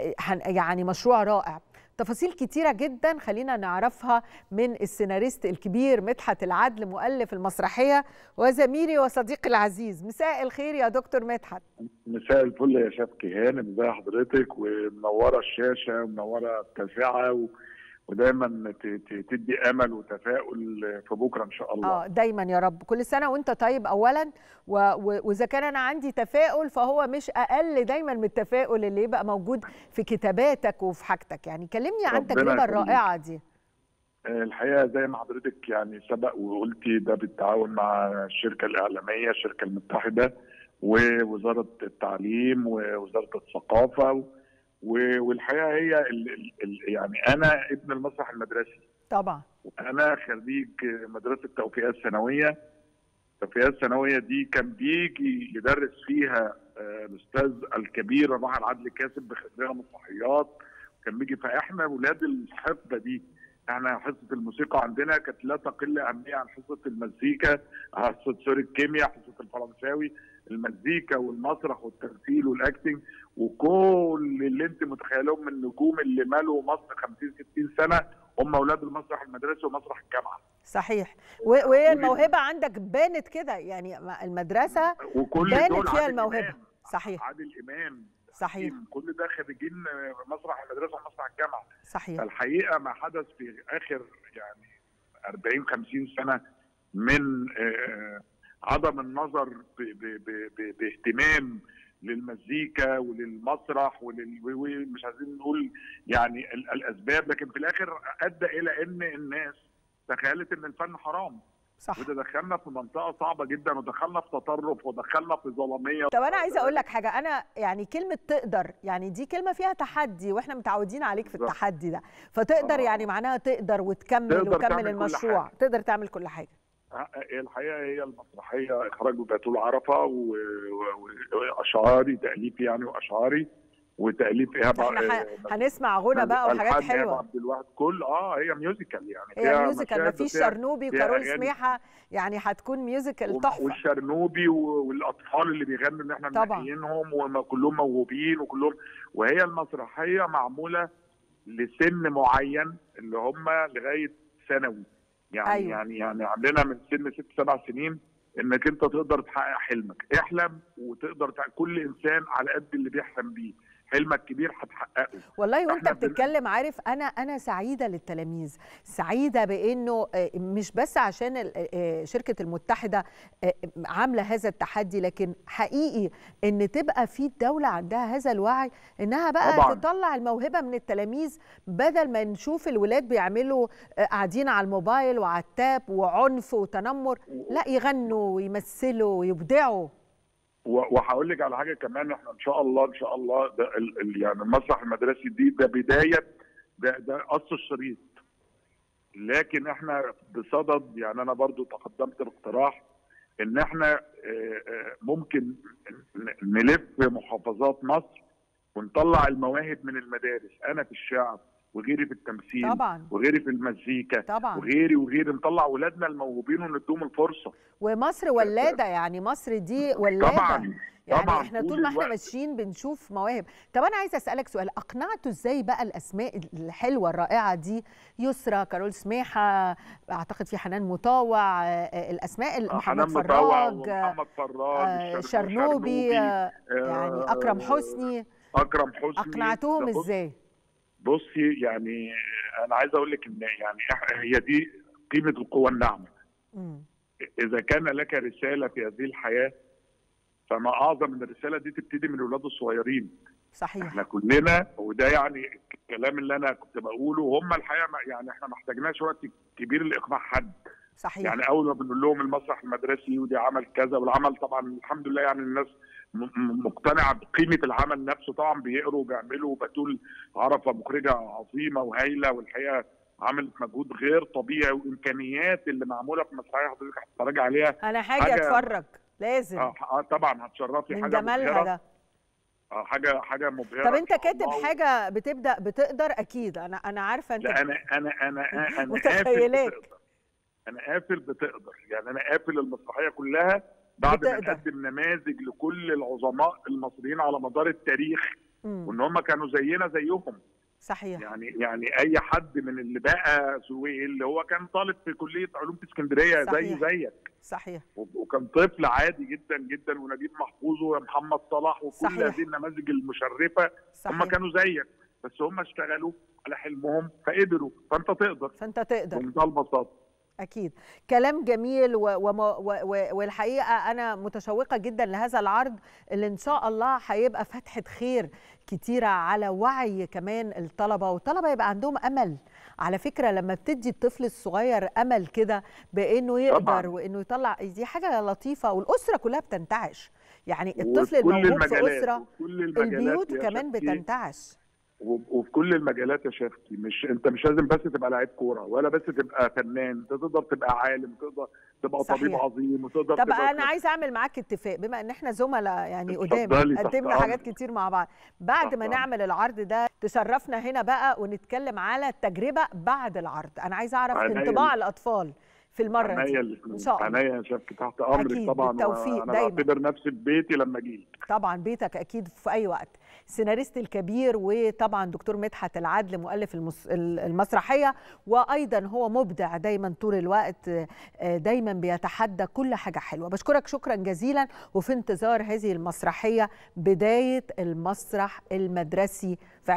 يعني مشروع رائع تفاصيل كتيرة جدا خلينا نعرفها من السيناريست الكبير مدحت العدل مؤلف المسرحية وزميلي وصديقي العزيز مساء الخير يا دكتور مدحت مساء الفل يا شاف كيهان ازي حضرتك ومنورة الشاشة ومنورة التاسعة و... ودايما تدي امل وتفاؤل في بكره ان شاء الله اه دايما يا رب كل سنه وانت طيب اولا واذا كان انا عندي تفاؤل فهو مش اقل دايما من التفاؤل اللي يبقى موجود في كتاباتك وفي حاجتك يعني كلمني عن التجربه الرائعه دي الحقيقه زي ما حضرتك يعني سبق وقلتي ده بالتعاون مع الشركه الاعلاميه الشركه المتحده ووزاره التعليم ووزاره الثقافه والحقيقه هي ال ال يعني انا ابن المسرح المدرسي طبعا انا خريج مدرسه التوفيقات الثانويه التوفيقات الثانويه دي كان بيجي يدرس فيها الاستاذ الكبير الراحل عدلي كاسب بخريجها مسرحيات كان بيجي فاحنا ولاد الحقبه دي احنا حصه الموسيقى عندنا كانت لا تقل اهميه عن حصه المزيكا حصه سوري الكيمياء حصه الفرنساوي المزيكا والمسرح والتمثيل والاكتنج وكل اللي انت متخيلهم من النجوم اللي مالوا مصر 50 60 سنه هم اولاد المسرح المدرسي ومسرح الجامعه. صحيح وهي الموهبه عندك بانت كده يعني المدرسه وكل بانت دول فيها عادل الموهبه إمام. صحيح عادل امام صحيح كل ده خريجين مسرح المدرسه ومسرح الجامعه. صحيح فالحقيقه ما حدث في اخر يعني 40 50 سنه من آه عدم النظر ب ب ب ب باهتمام للمزيكا وللمسرح ولل مش عايزين نقول يعني ال الاسباب لكن في الاخر ادى الى ان الناس تخيلت ان الفن حرام صح وده دخلنا في منطقه صعبه جدا ودخلنا في تطرف ودخلنا في ظلاميه طب انا عايزه اقول لك حاجه انا يعني كلمه تقدر يعني دي كلمه فيها تحدي واحنا متعودين عليك في بالظبط. التحدي ده فتقدر آه. يعني معناها تقدر وتكمل تقدر وكمل تعمل كل المشروع حاجة. تقدر تعمل كل حاجه الحقيقه هي المسرحيه اخراج بتول عرفه و- و- واشعاري تاليف يعني واشعاري وتاليف ايهاب احنا ح- هنسمع غنى بقى وحاجات ألحان إيهاب حلوه عبد الواحد كل اه هي ميوزيكال يعني هي فيها ميوزيكال مشاهد مفيش وفيها- شرنوبي فيها وكارول أغاني. سميحه يعني هتكون ميوزيكال تحفه والشرنوبي و- والاطفال اللي بيغنوا اللي احنا طبعاً. منقيينهم وكلهم موهوبين وكلهم وهي المسرحيه معموله لسن معين اللي هم لغايه ثانوي يعني أيوة. يعني يعني عندنا من سن ست سبع سنين انك انت تقدر تحقق حلمك احلم وتقدر تع... كل انسان على قد اللي بيحلم بيه حلمك كبير هتحققه والله وانت إحنا بن- بتتكلم عارف انا انا سعيده للتلاميذ سعيده بانه آه، مش بس عشان ال- آه، شركه المتحده آه، عامله هذا التحدي لكن حقيقي ان تبقى في الدوله عندها هذا الوعي انها بقى طبعاً. تطلع الموهبه من التلاميذ بدل ما نشوف الولاد بيعملوا آه، قاعدين على الموبايل وعلى التاب وعنف وتنمر لا يغنوا ويمثلوا ويبدعوا و- وهقول لك على حاجه كمان احنا ان شاء الله ان شاء الله ده ال ال يعني المسرح المدرسي دي ده بدايه ده ده قص الشريط لكن احنا بصدد يعني انا برضو تقدمت باقتراح ان احنا آه، آه، ممكن ن- نلف محافظات مصر ونطلع المواهب من المدارس انا في الشعر وغيري في التمثيل طبعا وغيري في المزيكا طبعا وغيري وغيري نطلع ولادنا الموهوبين ونديهم الفرصه ومصر ولاده يعني مصر دي ولاده طبعا يعني طبعاً، احنا طول طول ما احنا الوقت. ماشيين بنشوف مواهب طب انا عايزه اسالك سؤال اقنعتوا ازاي بقى الاسماء الحلوه الرائعه دي يسرى كارول سميحه اعتقد في حنان مطاوع آه، آه، الاسماء ال- حنان محمد مطوع فراج ومحمد فراج آه، الشرنو- شرنوبي آه، يعني آه، اكرم حسني اكرم حسني اقنعتوهم ده بص- ازاي بصي يعني انا عايز اقول لك ان يعني إح- هي دي قيمه القوه الناعمه مم. اذا كان لك رساله في هذه الحياه فما اعظم من الرساله دي تبتدي من الاولاد الصغيرين صحيح احنا كلنا وده يعني الكلام اللي انا كنت بقوله هم الحقيقه ما- يعني احنا ما احتاجناش وقت كبير لاقناع حد صحيح يعني اول ما بنقول لهم المسرح المدرسي ودي عمل كذا والعمل طبعا الحمد لله يعني الناس م- م- مقتنعه بقيمه العمل نفسه طبعا بيقروا وبيعملوا وبتول عرفه مخرجه عظيمه وهايله والحقيقه عملت مجهود غير طبيعي وامكانيات اللي معموله في مسرحيه حضرتك هتتفرج عليها انا حاجه حاجة- اتفرج لازم اه آه، طبعا هتشرفي من حاجه جمالها مبهره ده آه حاجه حاجه مبهره طب إن انت شاء كاتب الله. حاجه بتبدا بتقدر اكيد انا انا عارفه انت لا انا انا انا انا قافل متخيلاك. بتقدر انا قافل بتقدر يعني انا قافل المسرحيه كلها بعد ما بتقدر. نقدم نماذج لكل العظماء المصريين على مدار التاريخ مم. وان هم كانوا زينا زيهم صحيح يعني يعني اي حد من اللي بقى سويل اللي هو كان طالب في كليه علوم في اسكندريه زي صحيح. زيك صحيح وكان طفل عادي جدا جدا ونجيب محفوظ ومحمد صلاح وكل صحيح. هذه النماذج المشرفه هم صحيح كانوا زيك بس هم اشتغلوا على حلمهم فقدروا فانت تقدر فانت تقدر بمنتهى البساطه اكيد كلام جميل و و و و والحقيقه انا متشوقه جدا لهذا العرض اللي ان شاء الله هيبقى فتحه خير كتيره على وعي كمان الطلبه والطلبه يبقى عندهم امل على فكره لما بتدي الطفل الصغير امل كده بانه يقدر طبعاً. وانه يطلع دي حاجه لطيفه والاسره كلها بتنتعش يعني الطفل وفي كل الموجود في المجالات اسره وكل المجالات البيوت يا كمان شفتي، بتنتعش و- وفي كل المجالات يا شفتي مش انت مش لازم بس تبقى لعيب كوره ولا بس تبقى فنان انت تقدر تبقى عالم تقدر تبقى صحيح. طبيب عظيم وتقدر طب تبقى انا عايزه اعمل معاك اتفاق بما ان احنا زملاء يعني اتفضلي، قدام تحت قدمنا أمرك. حاجات كتير مع بعض بعد تحت ما أمرك. نعمل العرض ده تشرفنا هنا بقى ونتكلم على التجربه بعد العرض انا عايزه اعرف عينيا انطباع ال- الاطفال في المره عينيا دي الاثنين ان شاء الله عينيا يا شفتي تحت امرك أكيد، طبعا بالتوفيق انا دايماً. بعتبر نفسي في بيتي لما اجي طبعا بيتك اكيد في اي وقت السيناريست الكبير وطبعا دكتور مدحت العدل مؤلف المس... المسرحيه وايضا هو مبدع دايما طول الوقت آه، دايما بيتحدى كل حاجه حلوه بشكرك شكرا جزيلا وفي انتظار هذه المسرحيه بدايه المسرح المدرسي في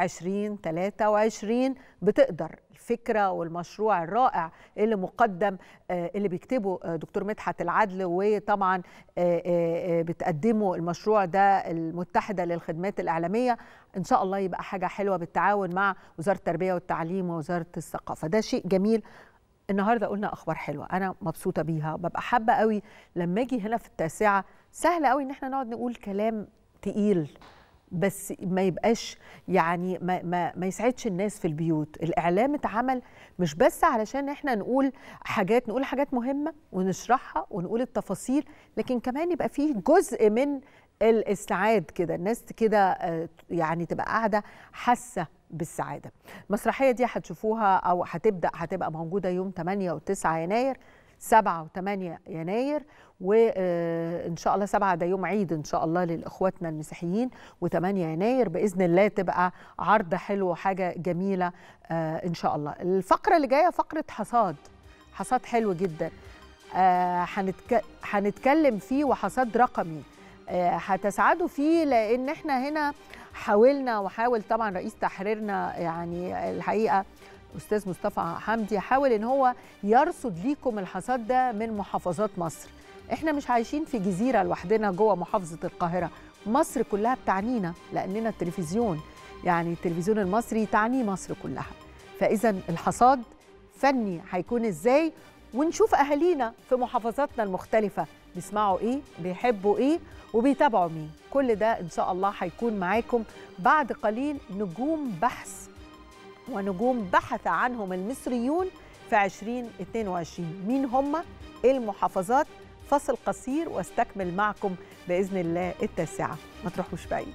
2023 بتقدر الفكره والمشروع الرائع اللي مقدم آه، اللي بيكتبه آه، دكتور مدحت العدل وطبعا آه، آه، آه، بتقدمه المشروع ده المتحده للخدمات الاعلاميه ان شاء الله يبقى حاجه حلوه بالتعاون مع وزاره التربيه والتعليم ووزاره الثقافه ده شيء جميل النهارده قلنا اخبار حلوه انا مبسوطه بيها ببقى حابه قوي لما اجي هنا في التاسعه سهل قوي ان احنا نقعد نقول كلام تقيل بس ما يبقاش يعني ما, ما, ما يسعدش الناس في البيوت الاعلام اتعمل مش بس علشان احنا نقول حاجات نقول حاجات مهمه ونشرحها ونقول التفاصيل لكن كمان يبقى فيه جزء من الاسعاد كده الناس كده آه، يعني تبقى قاعده حاسه بالسعاده المسرحيه دي هتشوفوها او هتبدا هتبقى موجوده يوم 8 و9 يناير 7 و8 يناير وان شاء الله 7 ده يوم عيد ان شاء الله لاخواتنا المسيحيين و8 يناير باذن الله تبقى عرض حلو وحاجه جميله آه، ان شاء الله الفقره اللي جايه فقره حصاد حصاد حلو جدا آه، هنتك- هنتكلم فيه وحصاد رقمي آه، هتسعدوا فيه لان احنا هنا حاولنا وحاول طبعا رئيس تحريرنا يعني الحقيقه استاذ مصطفى حمدي حاول ان هو يرصد ليكم الحصاد ده من محافظات مصر احنا مش عايشين في جزيره لوحدنا جوه محافظه القاهره مصر كلها بتعنينا لاننا التلفزيون يعني التلفزيون المصري تعني مصر كلها فاذا الحصاد فني هيكون ازاي ونشوف اهالينا في محافظاتنا المختلفه بيسمعوا ايه بيحبوا ايه وبيتابعوا مين كل ده ان شاء الله هيكون معاكم بعد قليل نجوم بحث ونجوم بحث عنهم المصريون في 2022 مين هم ايه المحافظات فصل قصير واستكمل معكم باذن الله التاسعه ما تروحوش بعيد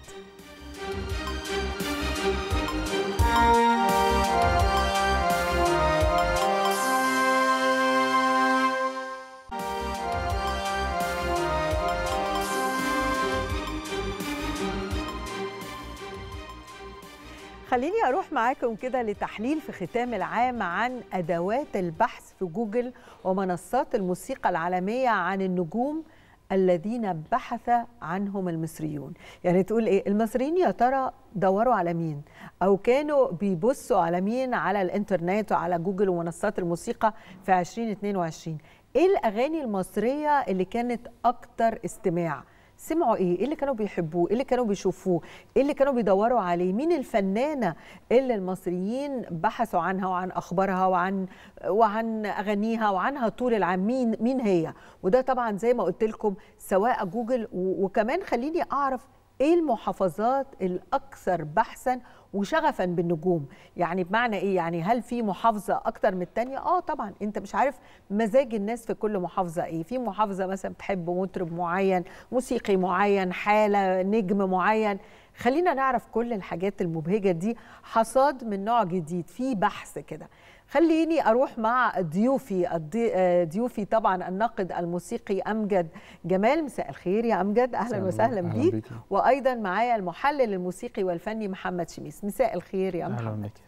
خليني اروح معاكم كده لتحليل في ختام العام عن ادوات البحث في جوجل ومنصات الموسيقى العالميه عن النجوم الذين بحث عنهم المصريون يعني تقول ايه المصريين يا ترى دوروا على مين او كانوا بيبصوا على مين على الانترنت وعلى جوجل ومنصات الموسيقى في 2022 ايه الاغاني المصريه اللي كانت اكتر استماع سمعوا ايه ايه اللي كانوا بيحبوه ايه اللي كانوا بيشوفوه ايه اللي كانوا بيدوروا عليه مين الفنانه اللي المصريين بحثوا عنها وعن اخبارها وعن وعن اغانيها وعنها طول العام مين مين هي وده طبعا زي ما قلت لكم سواء جوجل و- وكمان خليني اعرف ايه المحافظات الاكثر بحثا وشغفا بالنجوم يعني بمعنى ايه يعني هل في محافظه اكتر من التانية اه طبعا انت مش عارف مزاج الناس في كل محافظه ايه في محافظه مثلا بتحب مطرب معين موسيقي معين حاله نجم معين خلينا نعرف كل الحاجات المبهجه دي حصاد من نوع جديد في بحث كده خليني اروح مع ضيوفي الضي- آه، ضيوفي طبعا الناقد الموسيقي امجد جمال مساء الخير يا امجد اهلا وسهلا أهلاً بيك بيكي. وايضا معايا المحلل الموسيقي والفني محمد شميس مساء الخير يا اهلا محمد بك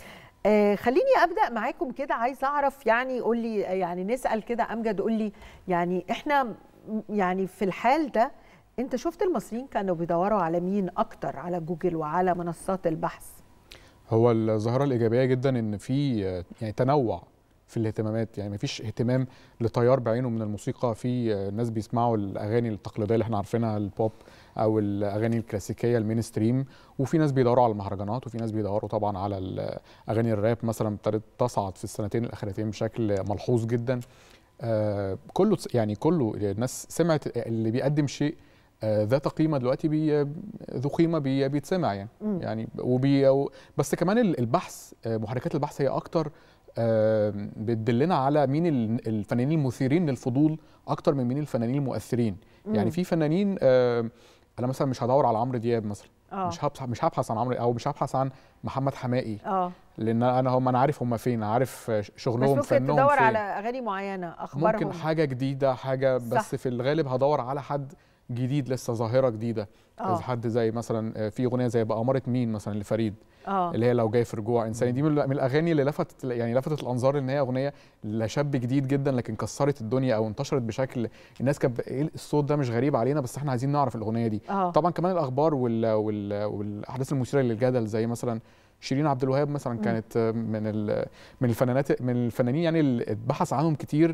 آه خليني ابدا معاكم كده عايز اعرف يعني قول لي يعني نسال كده امجد قول لي يعني احنا م- يعني في الحال ده انت شفت المصريين كانوا بيدوروا على مين اكتر على جوجل وعلى منصات البحث هو الظاهره الايجابيه جدا ان في آه، يعني تنوع في الاهتمامات يعني مفيش اهتمام لتيار بعينه من الموسيقى في آه، ناس بيسمعوا الاغاني التقليديه اللي احنا عارفينها البوب او الاغاني الكلاسيكيه المين ستريم وفي ناس بيدوروا على المهرجانات وفي ناس بيدوروا طبعا على ال- اغاني الراب مثلا ابتدت تصعد في السنتين الاخيرتين بشكل ملحوظ جدا آه، كله يعني كله الناس سمعت اللي بيقدم شيء آه، ذات قيمه دلوقتي بي ذو قيمه بي بيتسمع يعني مم. يعني وبي بس كمان ال- البحث آه، محركات البحث هي اكتر آه، بتدلنا على مين ال- الفنانين المثيرين للفضول اكتر من مين الفنانين المؤثرين مم. يعني في فنانين آه، انا مثلا مش هدور على عمرو دياب مثلا اه مش هبحث مش هبحث عن عمرو او مش هبحث عن محمد حماقي اه لان انا هم انا عارف هم فين عارف بس شغلهم ممكن فنهم تدور فين على اغاني معينه اخبارهم ممكن حاجه جديده حاجه بس صح. في الغالب هدور على حد جديد لسه ظاهره جديده آه. إذا حد زي مثلا آه، في اغنيه زي بأمارة مين مثلا لفريد اه اللي هي لو جاي في رجوع انساني دي من من الاغاني اللي لفتت يعني لفتت الانظار ان هي اغنيه لشاب جديد جدا لكن كسرت الدنيا او انتشرت بشكل الناس كانت ب- ايه الصوت ده مش غريب علينا بس احنا عايزين نعرف الاغنيه دي اه طبعا كمان الاخبار وال وال والاحداث المثيره للجدل زي مثلا شيرين عبد الوهاب مثلا مم. كانت آه، من ال- من الفنانات من الفنانين يعني اللي اتبحث عنهم كتير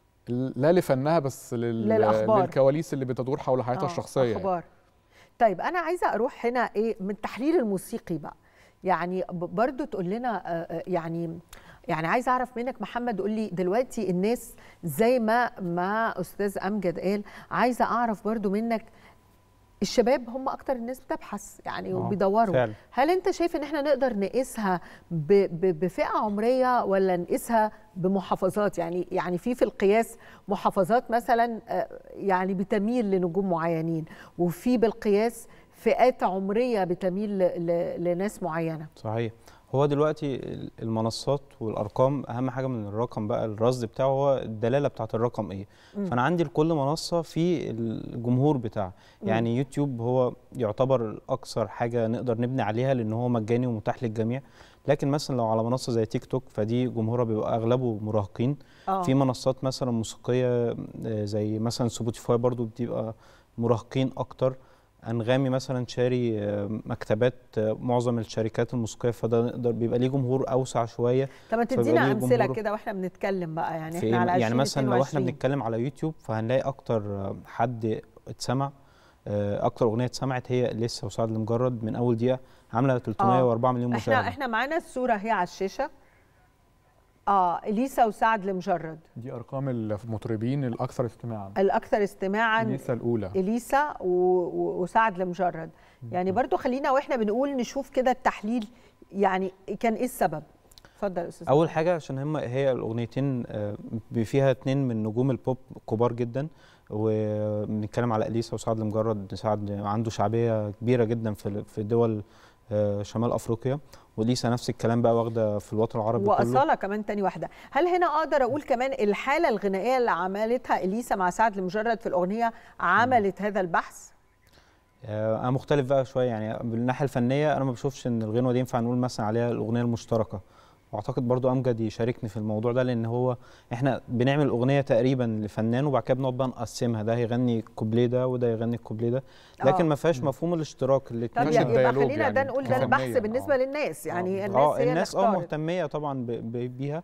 لا لفنها بس لل للأخبار. للكواليس اللي بتدور حول حياتها آه، الشخصيه يعني. اخبار طيب انا عايزه اروح هنا ايه من التحليل الموسيقي بقى يعني ب- برضو تقول لنا آه، آه، يعني يعني عايزه اعرف منك محمد قول لي دلوقتي الناس زي ما ما استاذ امجد قال عايزه اعرف برضو منك الشباب هم اكتر الناس بتبحث يعني آه، وبيدوروا فعلا هل انت شايف ان احنا نقدر نقيسها ب- ب- بفئه عمريه ولا نقيسها بمحافظات يعني يعني في في القياس محافظات مثلا آه، يعني بتميل لنجوم معينين وفي بالقياس فئات عمريه بتميل ل- ل- لناس معينه صحيح هو دلوقتي المنصات والارقام اهم حاجه من الرقم بقى الرصد بتاعه هو الدلاله بتاعه الرقم ايه مم. فانا عندي لكل منصه في الجمهور بتاعها مم. يعني يوتيوب هو يعتبر اكثر حاجه نقدر نبني عليها لان هو مجاني ومتاح للجميع لكن مثلا لو على منصه زي تيك توك فدي جمهورها بيبقى اغلبه مراهقين اه في منصات مثلا موسيقيه آه، زي مثلا سبوتيفاي برضو بتبقى مراهقين اكتر انغامي مثلا شاري آه، مكتبات آه، معظم الشركات الموسيقيه فده نقدر بيبقى ليه جمهور اوسع شويه طب ما فبيبقى تدينا ليه امثله جمهور. كده واحنا بنتكلم بقى يعني في احنا على إيه؟ 20 يعني مثلا لو احنا 22. بنتكلم على يوتيوب فهنلاقي اكتر آه، حد اتسمع آه، اكتر اغنيه اتسمعت هي لسه وسعد المجرد من اول دقيقه عامله 304 مليون احنا مشاهده احنا معانا الصوره هي على الشاشه اه اليسا وسعد المجرد دي ارقام المطربين الاكثر استماعا الاكثر استماعا اليسا الاولى اليسا و- و- وسعد لمجرد يعني برضو خلينا واحنا بنقول نشوف كده التحليل يعني كان ايه السبب اتفضل يا استاذ اول حاجه عشان هم هي الاغنيتين آه، فيها اتنين من نجوم البوب كبار جدا وبنتكلم على اليسا وسعد المجرد سعد عنده شعبيه كبيره جدا في في دول آه، شمال افريقيا واليسا نفس الكلام بقى واخده في الوطن العربي كله واصاله كمان تاني واحده هل هنا اقدر اقول كمان الحاله الغنائيه اللي عملتها اليسا مع سعد لمجرد في الاغنيه عملت هذا البحث آه، انا مختلف بقى شويه يعني من الناحيه الفنيه انا ما بشوفش ان الغنوه دي ينفع نقول مثلا عليها الاغنيه المشتركه واعتقد برضو امجد يشاركني في الموضوع ده لان هو احنا بنعمل اغنيه تقريبا لفنان وبعد كده بنقعد بقى نقسمها ده هيغني الكوبليه ده وده يغني الكوبليه ده لكن آه. ما فيهاش مفهوم الاشتراك طب الاثنين مش يعني يبقى الديالوج خلينا ده يعني نقول ده كفنياً، البحث آه. بالنسبه للناس يعني آه، الناس اه هي اللي الناس اه اختارت مهتميه طبعا ب- ب- بيها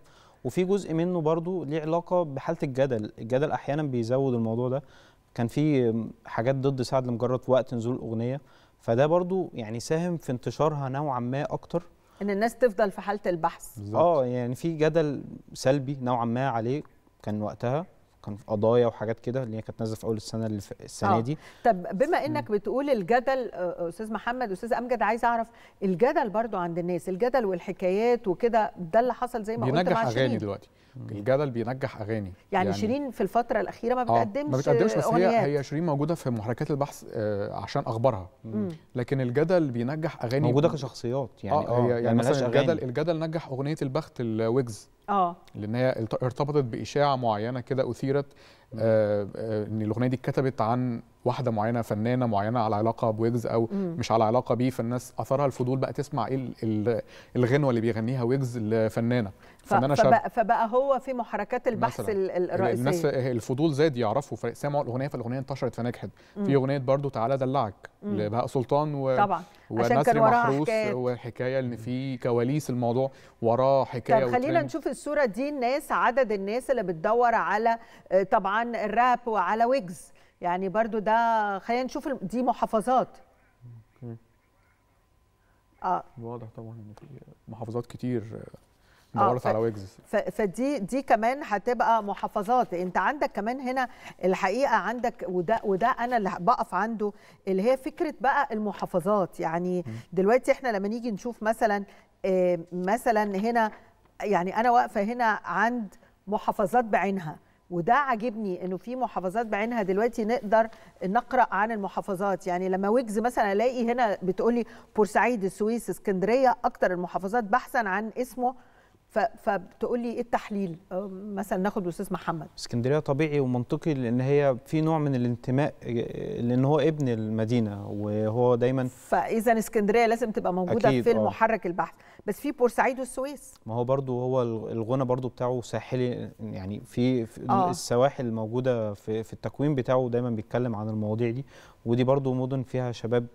وفي جزء منه برضو ليه علاقه بحاله الجدل الجدل احيانا بيزود الموضوع ده كان في حاجات ضد سعد المجرد في وقت نزول الاغنيه فده برضو يعني ساهم في انتشارها نوعا ما اكتر ان الناس تفضل في حاله البحث اه يعني في جدل سلبي نوعا ما عليه كان وقتها كان في قضايا وحاجات كده اللي هي كانت نازله في اول السنه اللي في السنه آه. دي طب بما انك بتقول الجدل آه، استاذ محمد استاذ امجد عايز اعرف الجدل برضو عند الناس الجدل والحكايات وكده ده اللي حصل زي ما قلت بينجح مع اغاني شيرين دلوقتي الجدل بينجح اغاني يعني, شيرين في الفتره الاخيره ما آه، بتقدمش ما بتقدمش بس هي أغنيات. هي شيرين موجوده في محركات البحث آه، عشان اخبارها مم. لكن الجدل بينجح اغاني موجوده كشخصيات يعني يعني اه هي يعني ملهاش مثلا أغاني. الجدل الجدل نجح اغنيه البخت الويجز اه لان هي الت- ارتبطت باشاعه معينه كده اثيرت آه آه ان الاغنيه دي اتكتبت عن واحده معينه فنانه معينه على علاقه بويجز او مم. مش على علاقه بيه فالناس اثرها الفضول بقى تسمع ايه ال- ال- الغنوه اللي بيغنيها ويجز لفنانه ف- فنانه شاب فبقى, فبقى هو في محركات البحث مثلاً. ال- ال- الرئيسيه الناس الفضول زاد يعرفوا فسمعوا الاغنيه فالاغنيه انتشرت فنجحت مم. في اغنيه برضو تعالى دلعك مم. لبهاء سلطان و طبعا عشان ونسري كان وراها محروس حكايات. وحكايه ان في كواليس الموضوع وراه حكايه طب خلينا وترند. نشوف الصورة دي الناس عدد الناس اللي بتدور على آه، طبعا الراب وعلى ويجز يعني برضو ده خلينا نشوف الم- دي محافظات اه واضح طبعا ان في محافظات كتير آه، دورت ف- على ويجز ف- فدي دي كمان هتبقى محافظات انت عندك كمان هنا الحقيقه عندك وده وده انا اللي بقف عنده اللي هي فكره بقى المحافظات يعني دلوقتي احنا لما نيجي نشوف مثلا آه، مثلا هنا يعني انا واقفه هنا عند محافظات بعينها وده عاجبني انه في محافظات بعينها دلوقتي نقدر نقرا عن المحافظات يعني لما ويجز مثلا الاقي هنا بتقولي بورسعيد السويس اسكندريه اكتر المحافظات بحثا عن اسمه ف- فبتقول لي ايه التحليل أه، مثلا ناخد استاذ محمد اسكندريه طبيعي ومنطقي لان هي في نوع من الانتماء آه، لان هو ابن المدينه وهو دايما فاذا اسكندريه لازم تبقى موجوده أكيد، في آه. المحرك البحث بس في بورسعيد والسويس ما هو برضو هو الغنى برضو بتاعه ساحلي يعني في, في آه. السواحل موجوده في, في التكوين بتاعه دايما بيتكلم عن المواضيع دي ودي برضو مدن فيها شباب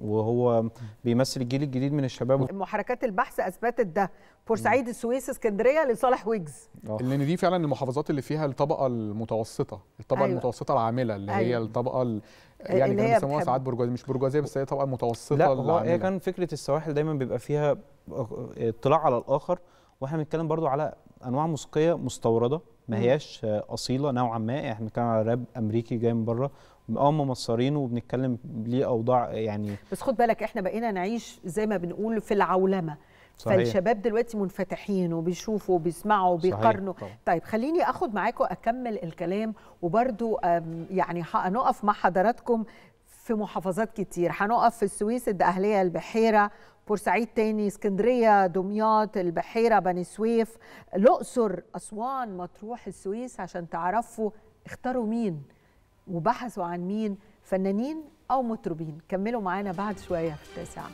وهو بيمثل الجيل الجديد من الشباب محركات البحث اثبتت ده بورسعيد السويس اسكندريه لصالح ويجز آه. لان دي فعلا المحافظات اللي فيها الطبقه المتوسطه الطبقه أيوة. أيوة. المتوسطه العامله اللي أيوة. هي الطبقه ال- اللي يعني كانوا هي بيسموها بتحب- ساعات برجوازيه مش برجوازيه بس هي الطبقه المتوسطه لا هو هي العاملة. كان فكره السواحل دايما بيبقى فيها اطلاع على الاخر واحنا بنتكلم برضو على انواع موسيقيه مستورده ما مم. هياش آه، اصيله نوعا ما احنا بنتكلم على راب امريكي جاي من بره اه ممصرينه وبنتكلم ليه اوضاع يعني بس خد بالك احنا بقينا نعيش زي ما بنقول في العولمه صحيح. فالشباب دلوقتي منفتحين وبيشوفوا وبيسمعوا صحيح، وبيقارنوا طبعا. طيب خليني اخد معاكم اكمل الكلام وبرده يعني هنقف مع حضراتكم في محافظات كتير هنقف في السويس الدقهليه البحيره بورسعيد تاني اسكندريه دمياط البحيره بني سويف الاقصر اسوان مطروح السويس عشان تعرفوا اختاروا مين وبحثوا عن مين فنانين او مطربين كملوا معانا بعد شويه في التاسعه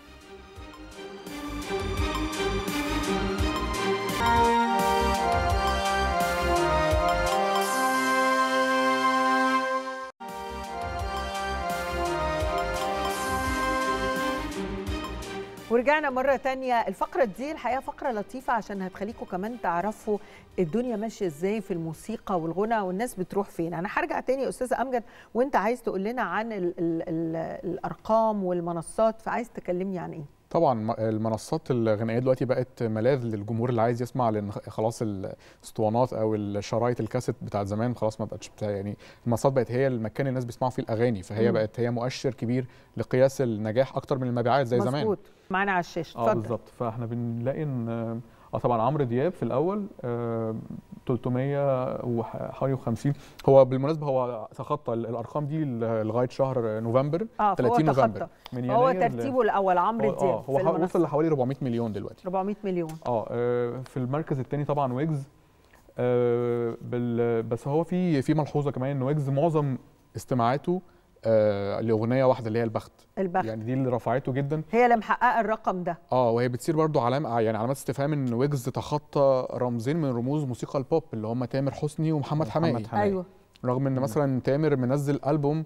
ورجعنا مرة تانية الفقرة دي الحقيقة فقرة لطيفة عشان هتخليكم كمان تعرفوا الدنيا ماشية ازاي في الموسيقى والغنى والناس بتروح فين أنا هرجع تاني يا أستاذ أمجد وأنت عايز تقول لنا عن ال ال ال الأرقام والمنصات فعايز تكلمني عن إيه؟ طبعا م- المنصات الغنائيه دلوقتي بقت ملاذ للجمهور اللي عايز يسمع لان خ- خلاص الاسطوانات او الشرايط الكاسيت بتاعت زمان خلاص ما بقتش بتاع يعني المنصات بقت هي المكان اللي الناس بيسمعوا فيه الاغاني فهي مم. بقت هي مؤشر كبير لقياس النجاح اكتر من المبيعات زي زمان مظبوط معانا على الشاشة اه اتفضل بالظبط فاحنا بنلاقي ان اه طبعا عمرو دياب في الاول آه 300 وحوالي 50 هو بالمناسبه هو تخطى ال- الارقام دي ل- لغايه شهر نوفمبر اه فهو 30 نوفمبر تخطى من هو يناير ل- ترتيبه الأول عمرو هو- دياب اه هو في حا- وصل المنصة لحوالي 400 مليون دلوقتي 400 مليون اه آه، في المركز الثاني طبعا ويجز آه، بال- بس هو في في ملحوظه كمان ان ويجز معظم استماعاته آه، لاغنيه واحده اللي هي البخت البخت يعني دي اللي رفعته جدا هي اللي محققة الرقم ده اه وهي بتصير برضو علامه يعني علامات استفهام ان ويجز تخطى رمزين من رموز موسيقى البوب اللي هم تامر حسني ومحمد حماقي محمد حماقي. أيوه رغم ان مثلا تامر منزل البوم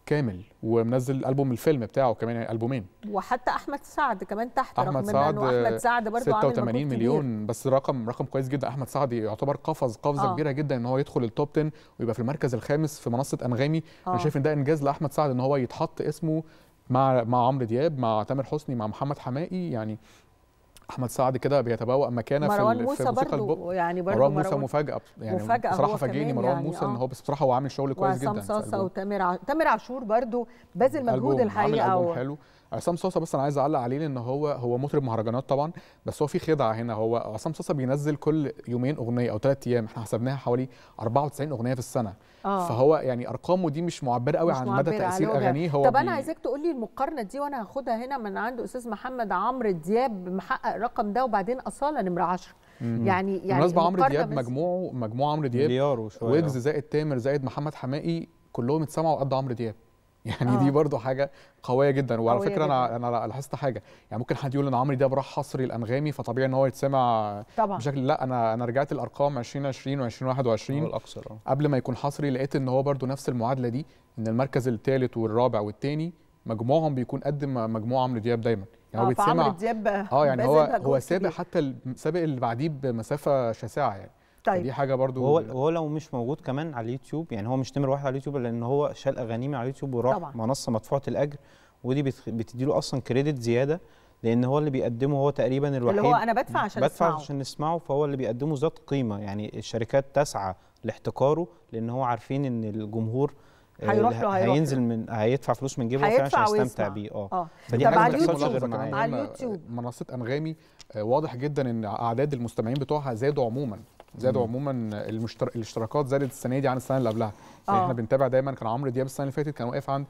كامل ومنزل البوم الفيلم بتاعه كمان يعني البومين وحتى احمد سعد كمان تحت احمد رغم سعد انه احمد سعد برضه عامل 86 مجهود كبير. مليون بس رقم رقم كويس جدا احمد سعد يعتبر قفز قفزه آه. كبيره جدا ان هو يدخل التوب 10 ويبقى في المركز الخامس في منصه انغامي آه. انا شايف ان ده انجاز لاحمد سعد ان هو يتحط اسمه مع مع عمرو دياب مع تامر حسني مع محمد حماقي يعني احمد سعد كده بيتبوأ مكانه في مروان ال- في موسى موسيقى البوب برضه يعني برضه مروان موسى مفاجاه يعني مفاجأة بصراحه هو فاجئني كمان مروان يعني، موسى ان آه. هو بس بصراحه هو عامل شغل كويس جدا وعصام في صاصه الألبوم. وتامر ع... تامر عاشور برضه باذل مجهود ألبوم، الحقيقه عامل و... ألبوم حلو عصام صاصه بس انا عايز اعلق عليه لان هو هو مطرب مهرجانات طبعا بس هو في خدعه هنا هو عصام صاصه بينزل كل يومين اغنيه او ثلاث ايام احنا حسبناها حوالي 94 اغنيه في السنه آه. فهو يعني ارقامه دي مش معبره قوي مش عن مدى معبرة تاثير على وجهها. اغانيه هو طب بي- انا عايزاك تقول لي المقارنه دي وانا هاخدها هنا من عند استاذ محمد عمرو دياب محقق الرقم ده وبعدين اصاله نمره 10 مم. يعني يعني بالمناسبه عمرو المقارنة دياب بس- مجموعه مجموعه عمرو دياب مليار وشويه ويجز آه. زائد تامر زائد محمد حماقي كلهم اتسمعوا قد عمرو دياب يعني آه. دي برضو حاجه قويه جدا وعلى قوية فكره انا انا لاحظت حاجه يعني ممكن حد يقول ان عمرو دياب راح حصري الانغامي فطبيعي ان هو يتسمع طبعا بشكل لا انا انا رجعت الارقام 2020 هو و2021 الاكثر اه قبل ما يكون حصري لقيت ان هو برضو نفس المعادله دي ان المركز الثالث والرابع والثاني مجموعهم بيكون قد ما مجموع عمرو دياب دايما يعني هو اه فعمرو بيتسمع دياب اه يعني باذل هو مجهود هو سابق كبير. حتى ال- سابق اللي بعديه بمسافه شاسعه يعني طيب فدي حاجه برضو وهو وهو لو مش موجود كمان على اليوتيوب يعني هو مش نمر واحد على اليوتيوب لان هو شال اغانيه من على اليوتيوب وراح طبعاً. منصه مدفوعه الاجر ودي بت- بتديله اصلا كريدت زياده لان هو اللي بيقدمه هو تقريبا الوحيد اللي هو انا بدفع عشان بدفع اسمعه عشان نسمعه فهو اللي بيقدمه ذات قيمه يعني الشركات تسعى لاحتكاره لان هو عارفين ان الجمهور آه، هيروح له- هيروح هينزل من هيدفع فلوس من جيبه فعلا هيدفع عشان يستمتع ويسمع. بيه اه اه فدي طب حاجه ما على بتحصلش اليوتيوب غير ملاحظة كمان معايا على مهمة، اليوتيوب. منصة أنغامي آه، واضح جدا إن أعداد المستمعين بتوعها زادوا عموما زادوا مم. عموما المشتر... الاشتراكات زادت السنة دي عن السنة اللي قبلها يعني آه. احنا بنتابع دايما كان عمرو دياب السنة اللي فاتت كان واقف عند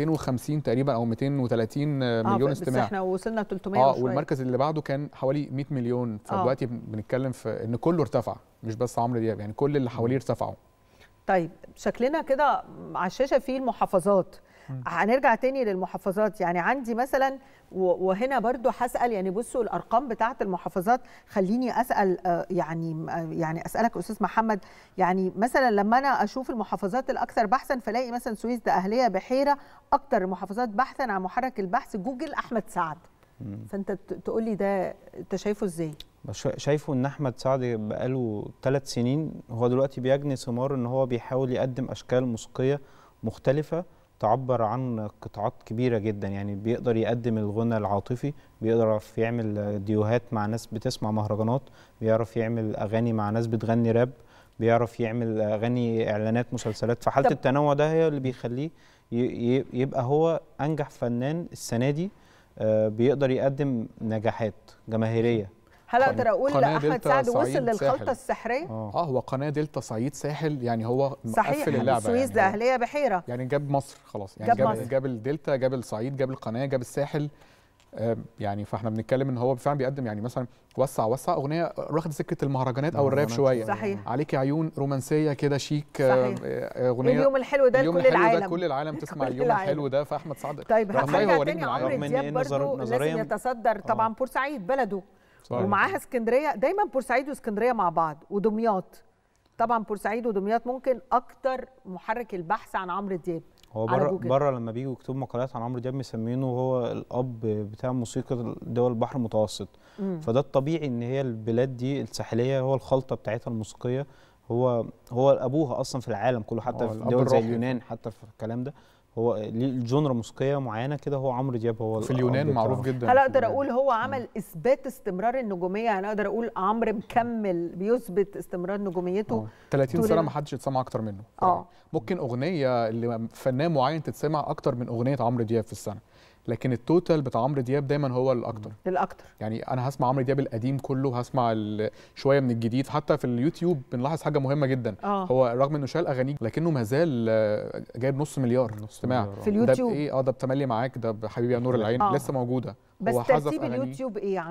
250 تقريبا أو 230 اه مليون بس استماع احنا وصلنا 300 اه وشوية. والمركز اللي بعده كان حوالي 100 مليون فدلوقتي بن- بنتكلم في ان كله ارتفع مش بس عمرو دياب يعني كل اللي حواليه ارتفعوا طيب شكلنا كده على الشاشه في المحافظات هنرجع تاني للمحافظات يعني عندي مثلا و- وهنا برضو هسال يعني بصوا الارقام بتاعه المحافظات خليني اسال آه، يعني آه، يعني اسالك استاذ محمد يعني مثلا لما انا اشوف المحافظات الاكثر بحثا فلاقي مثلا سويس دقهليه بحيره اكثر المحافظات بحثا عن محرك البحث جوجل احمد سعد مم. فانت تقول لي ده انت شايفه ازاي بس شا- شايفه ان احمد سعد بقاله ثلاث سنين هو دلوقتي بيجني ثمار ان هو بيحاول يقدم اشكال موسيقيه مختلفه تعبر عن قطاعات كبيره جدا يعني بيقدر يقدم الغنى العاطفي بيعرف يعمل ديوهات مع ناس بتسمع مهرجانات بيعرف يعمل اغاني مع ناس بتغني راب بيعرف يعمل اغاني اعلانات مسلسلات فحاله طب- التنوع ده هي اللي بيخليه ي- ي- يبقى هو انجح فنان السنه دي آه، بيقدر يقدم نجاحات جماهيريه هل اقدر اقول قناة احمد دلتا سعد وصل صعيد للخلطه ساحل. السحريه اه اه هو قناه دلتا صعيد ساحل يعني هو صحيح مقفل اللعبه سويس يعني هو- دقهليه بحيره يعني جاب مصر خلاص يعني جاب جاب مصر. جاب الدلتا جاب الصعيد جاب القناه جاب الساحل آم، يعني فاحنا بنتكلم ان هو فعلا بيقدم يعني مثلا وسع وسع اغنيه واخد سكه المهرجانات او الراب مهرجانات شويه صحيح عليك عيون رومانسيه كده شيك آم، صحيح. آه، اغنيه اليوم الحلو ده اليوم لكل الحلو العالم ده كل العالم تسمع كل اليوم العالم. الحلو ده فاحمد سعد طيب رغم إن هرجع هو تاني نجم عمرو العالم. رغم إن دياب إيه برضو نظر- لازم نظرياً- يتصدر طبعا بورسعيد بلده صحيح. ومعاها اسكندريه دايما بورسعيد واسكندريه مع بعض ودمياط طبعا بورسعيد ودمياط ممكن اكتر محرك البحث عن عمرو دياب هو على بره جوجل. بره لما بيجوا يكتبوا مقالات عن عمرو دياب مسمينه هو الاب بتاع موسيقى دول البحر المتوسط مم. فده الطبيعي ان هي البلاد دي الساحليه هو الخلطه بتاعتها الموسيقيه هو هو ابوها اصلا في العالم كله حتى هو في الأب دول زي الروحي. اليونان حتى في الكلام ده هو ليه الجونرا موسيقيه معينه كده هو عمرو دياب هو في الأب اليونان معروف بتاعه. جدا هل في اقدر اليونان. اقول هو عمل اثبات استمرار النجوميه يعني اقدر اقول عمرو مكمل بيثبت استمرار نجوميته آه. 30 طول سنه ال- ما حدش اتسمع اكتر منه اه ممكن اغنيه اللي فنان معين تتسمع اكتر من اغنيه عمرو دياب في السنه لكن التوتال بتاع عمرو دياب دايما هو الاكتر الاكتر يعني انا هسمع عمرو دياب القديم كله هسمع ال- شويه من الجديد حتى في اليوتيوب بنلاحظ حاجه مهمه جدا اه هو رغم انه شال اغانيه لكنه ما زال آه، جايب نص مليار نص استماع مليار، آه. في اليوتيوب. ده بايه اه ده بتملي معاك ده بحبيبي يا نور العين آه. لسه موجوده بس هو حذف ترتيب أغانيه. اليوتيوب ايه يعني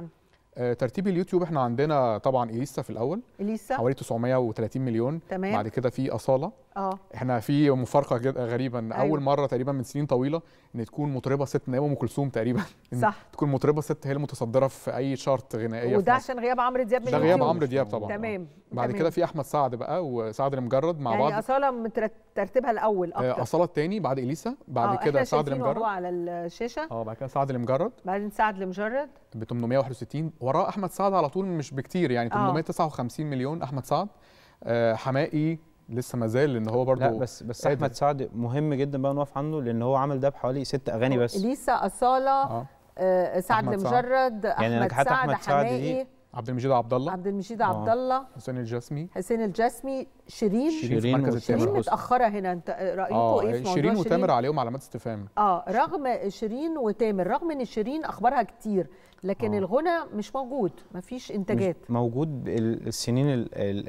آه، ترتيب اليوتيوب احنا عندنا طبعا اليسا في الاول اليسا حوالي 930 مليون تمام. بعد كده في اصاله اه احنا في مفارقه جد- غريبه ان أيوة. اول مره تقريبا من سنين طويله ان تكون مطربه ست نائبه ام كلثوم تقريبا إن صح تكون مطربه ست هي المتصدره في اي شارت غنائيه وده في مصر عشان غياب عمرو دياب من ده غياب اليوتيوب. عمرو دياب طبعا تمام بعد تمام. كده في احمد سعد بقى وسعد المجرد مع يعني بعض اصاله مترت- ترتيبها الاول آه، اكتر اصاله الثاني بعد اليسا بعد آه، كده احنا سعد شايفينه وهو المجرد على الشاشه اه بعد كده سعد المجرد بعدين سعد المجرد ب 861 وراه احمد سعد على طول مش بكتير يعني آه. 859 مليون احمد سعد آه، حمائي لسه ما زال لان هو برضه لا بس بس قادر. احمد سعد مهم جدا بقى نقف عنه لان هو عمل ده بحوالي ست اغاني بس اليسا اصاله اه آه، سعد أحمد سعد. المجرد يعني احمد نجاحات سعد أحمد سعد دي حمائي عبد المجيد عبد الله عبد المجيد آه. عبد الله حسين الجسمي حسين الجسمي شيرين شيرين في المركز وتامر الثامن. شيرين حسني. متاخره هنا انت رايكم اه ايه في موضوع شيرين شيرين وتامر عليهم علامات استفهام اه رغم شيرين وتامر رغم ان شيرين اخبارها كتير لكن آه. الغنى مش موجود مفيش انتاجات مش موجود ال- السنين ال ال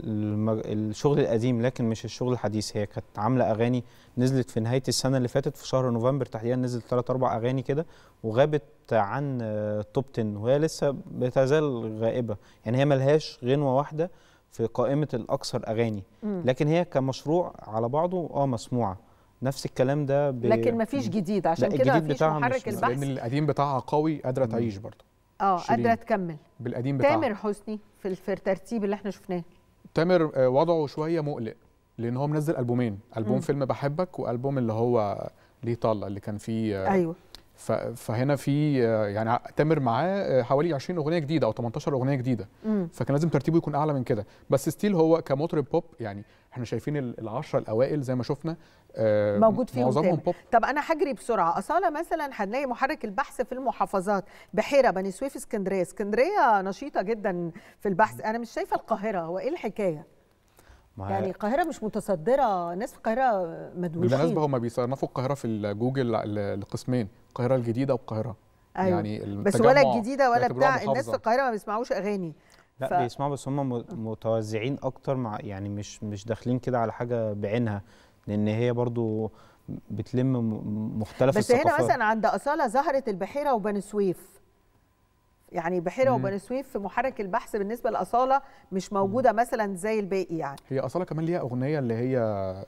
ال الشغل القديم لكن مش الشغل الحديث هي كانت عامله اغاني نزلت في نهايه السنه اللي فاتت في شهر نوفمبر تحديدا نزلت ثلاث اربع اغاني كده وغابت عن آه، التوب 10 وهي لسه بتزال غائبه يعني هي ملهاش غنوه واحده في قائمه الاكثر اغاني مم. لكن هي كمشروع على بعضه اه مسموعه نفس الكلام ده ب... لكن مفيش جديد عشان لا، كده الجديد مفيش بتاعها محرك مش- لان البحث القديم بتاعها قوي قادره تعيش برضه اه شيرين. قادره تكمل بالقديم بتاعها تامر حسني في في الترتيب اللي احنا شفناه تامر آه، وضعه شويه مقلق لان هو منزل البومين البوم مم. فيلم بحبك والبوم اللي هو ليه طلة اللي كان فيه آه، ايوه ف- فهنا في آه، يعني ع- تامر معاه آه، حوالي 20 اغنيه جديده او 18 اغنيه جديده مم. فكان لازم ترتيبه يكون اعلى من كده بس ستيل هو كمطرب بوب يعني احنا شايفين ال- العشره الاوائل زي ما شفنا آه، موجود فيهم معظمهم تامر بوب طب انا هجري بسرعه اصاله مثلا هنلاقي محرك البحث في المحافظات بحيره بني سويف اسكندريه اسكندريه نشيطه جدا في البحث انا مش شايفه القاهره هو ايه الحكايه ما هي- يعني القاهره مش متصدره ناس في القاهره بالمناسبه مدوشين هم بيصنفوا القاهره في الجوجل ل- لقسمين القاهره الجديده والقاهره أيوة. يعني بس التجمع ولا الجديده ولا بيعتبروها بتاع الناس في محافظة. القاهره ما بيسمعوش اغاني لا ف- بيسمعوا بس هم م- متوزعين اكتر مع يعني مش مش داخلين كده على حاجه بعينها لان هي برضو بتلم م- مختلف بس هنا الثقافات مثلا عند اصاله ظهرت البحيره وبني سويف يعني بحيره مم. وبني سويف في محرك البحث بالنسبه لاصاله مش موجوده مثلا زي الباقي يعني هي اصاله كمان ليها اغنيه اللي هي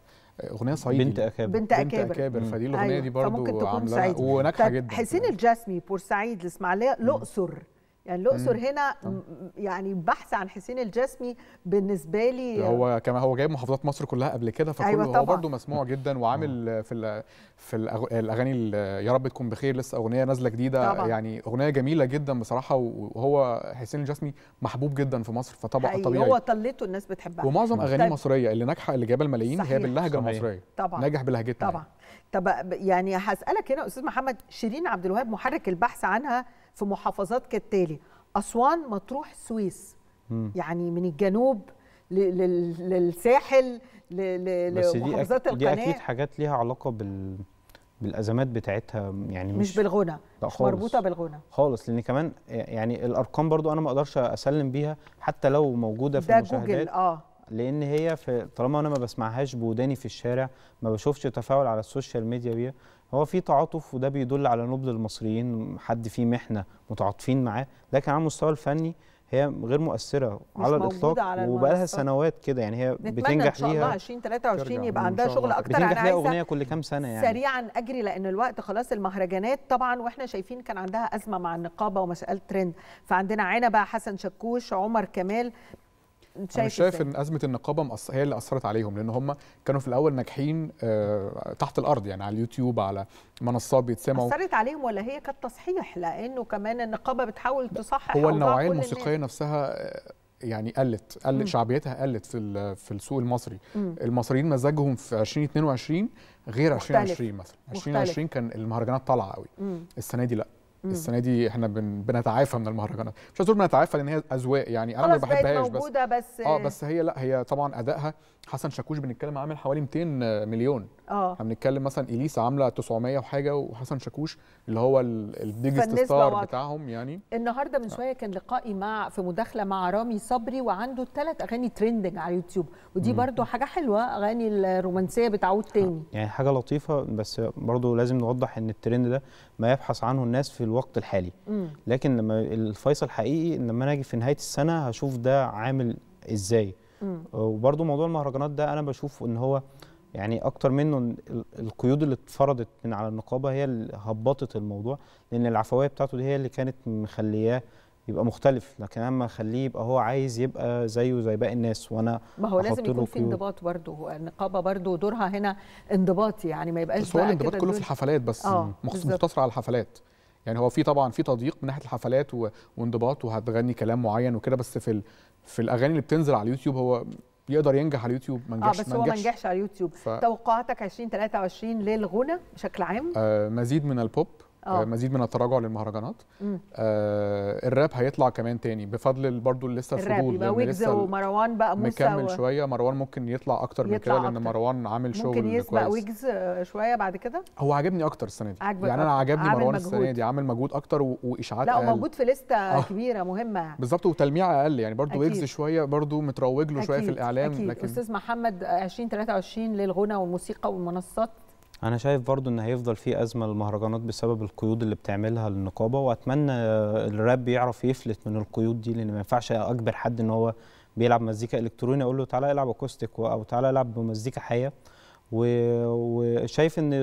اغنيه صعيدي بنت اكابر بنت بنت اكابر اكابر مم. فدي الاغنيه أيوة، دي برضو فممكن تكون عاملاها صعيدي. وناجحه طيب جدا حسين الجسمي بورسعيد الاسماعيليه الاقصر يعني الاقصر مم. هنا م- يعني بحث عن حسين الجسمي بالنسبه لي هو كمان هو جايب محافظات مصر كلها قبل كده فكله أيوة هو طبعاً. برضه مسموع جدا وعامل في ال في الأغ- الاغاني ال- يا رب تكون بخير لسه اغنيه نازله جديده طبعاً. يعني اغنيه جميله جدا بصراحه وهو حسين الجسمي محبوب جدا في مصر فطبعا حقيقي طبيعي هو طلته الناس بتحبها ومعظم اغانيه طيب. مصريه اللي ناجحه اللي جايبه الملايين صحيح. هي باللهجه صحيح. المصريه طبعا ناجح بلهجتنا طبعا طب ب- يعني هسألك هنا أستاذ محمد شيرين عبد الوهاب محرك البحث عنها في محافظات كالتالي أسوان مطروح السويس مم. يعني من الجنوب ل- لل- للساحل ل- ل- بس دي لمحافظات أك... دي اكيد القناة حاجات ليها علاقه بال بالازمات بتاعتها يعني مش, مش بالغنى لا مش خالص. مربوطة بالغنى خالص لان كمان يعني الارقام برضو انا ما اقدرش اسلم بيها حتى لو موجوده في ده المشاهدات جوجل اه لان هي في طالما انا ما بسمعهاش بوداني في الشارع ما بشوفش تفاعل على السوشيال ميديا بيها هو في تعاطف وده بيدل على نبل المصريين حد فيه محنه متعاطفين معاه لكن على المستوى الفني هي غير مؤثره مش على موجودة الاطلاق على وبقالها المنصات. سنوات كده يعني هي نتمنى إن بتنجح شاء الله ليها 2023 ترجع. يبقى إن عندها شاء شغل الله. أكتر بتنجح أنا ليها عايزة اغنيه كل كام سنه يعني سريعا اجري لان الوقت خلاص المهرجانات طبعا واحنا شايفين كان عندها ازمه مع النقابه ومساله ترند فعندنا عنبه حسن شكوش عمر كمال انت انا شايف مش شايف إزاي؟ ان ازمه النقابه مأث... هي اللي اثرت عليهم لان هم كانوا في الاول ناجحين آه، تحت الارض يعني على اليوتيوب على منصات بيتسمعوا اثرت عليهم ولا هي كانت تصحيح لانه كمان النقابه بتحاول تصحح هو أوضاع النوعيه كل الموسيقيه الناس. نفسها آه، يعني قلت مم. قلت شعبيتها قلت في ال- في السوق المصري مم. المصريين مزاجهم في 2022 غير مختلف. 2020 مثلا 2020 كان المهرجانات طالعه قوي مم. السنه دي لا مم. السنه دي احنا بن... بنتعافى من المهرجانات مش عايز اقول بنتعافى لان هي اذواق يعني انا ما خلاص بقت بحبهاش بس موجوده بس اه بس هي لا هي طبعا ادائها حسن شاكوش بنتكلم عامل حوالي 200 مليون اه احنا بنتكلم مثلا اليسا عامله 900 وحاجه وحسن شاكوش اللي هو ال- البيجست فالنسبة ستار واضحة. بتاعهم يعني النهارده من شويه كان لقائي مع في مداخله مع رامي صبري وعنده ثلاث اغاني ترندنج على يوتيوب ودي برضو حاجه حلوه اغاني الرومانسيه بتعود تاني يعني حاجه لطيفه بس برضو لازم نوضح ان الترند ده ما يبحث عنه الناس في الوقت الحالي مم. لكن لما الفيصل حقيقي إن لما انا اجي في نهايه السنه هشوف ده عامل ازاي مم. وبرضو موضوع المهرجانات ده انا بشوف ان هو يعني اكتر منه إن ال- القيود اللي اتفرضت من على النقابه هي اللي هبطت الموضوع لان العفويه بتاعته دي هي اللي كانت مخلياه يبقى مختلف لكن انا اخليه يبقى هو عايز يبقى زيه زي باقي الناس وانا ما هو لازم أحط له يكون في قيود. انضباط برضه هو النقابه برضه دورها هنا انضباطي يعني ما يبقاش بس هو بقى الانضباط كده كله في دول- الحفلات بس آه، مخصوص بالظبط. مقتصر على الحفلات يعني هو في طبعا في تضييق من ناحيه الحفلات و- وانضباط وهتغني كلام معين وكده بس في ال... في الاغاني اللي بتنزل على اليوتيوب هو يقدر ينجح على اليوتيوب ما اه نجحش بس هو ما نجحش على اليوتيوب ف... توقعاتك 2023 للغنى بشكل عام آه مزيد من البوب آه. آه مزيد من التراجع للمهرجانات مم. آه الراب هيطلع كمان تاني بفضل برضو لسه الراب الفضول يبقى لأن ويجز لسه ال- ومروان بقى موسى مكمل و... شويه مروان ممكن يطلع اكتر من يطلع كده لان أكتر. مروان عامل شغل ممكن يسبق كويس. ويجز آه، شويه بعد كده هو عاجبني اكتر السنه دي عاجبك يعني انا أكتر. عجبني عامل مروان السنه مجهود. دي عامل مجهود اكتر و... واشاعات لا اقل وموجود في لسته آه. كبيره مهمه بالظبط وتلميع اقل يعني برضو أكيد. ويجز شويه برضو متروج له شويه في أكيد، الاعلام أكيد. لكن استاذ محمد آه، 2023 للغنى والموسيقى والمنصات انا شايف برضو ان هيفضل في ازمه للمهرجانات بسبب القيود اللي بتعملها النقابه واتمنى الراب يعرف يفلت من القيود دي لان ما ينفعش اجبر حد ان هو بيلعب مزيكا الكتروني اقول له تعالى العب اكوستيك او تعالى العب بمزيكا حيه و- وشايف ان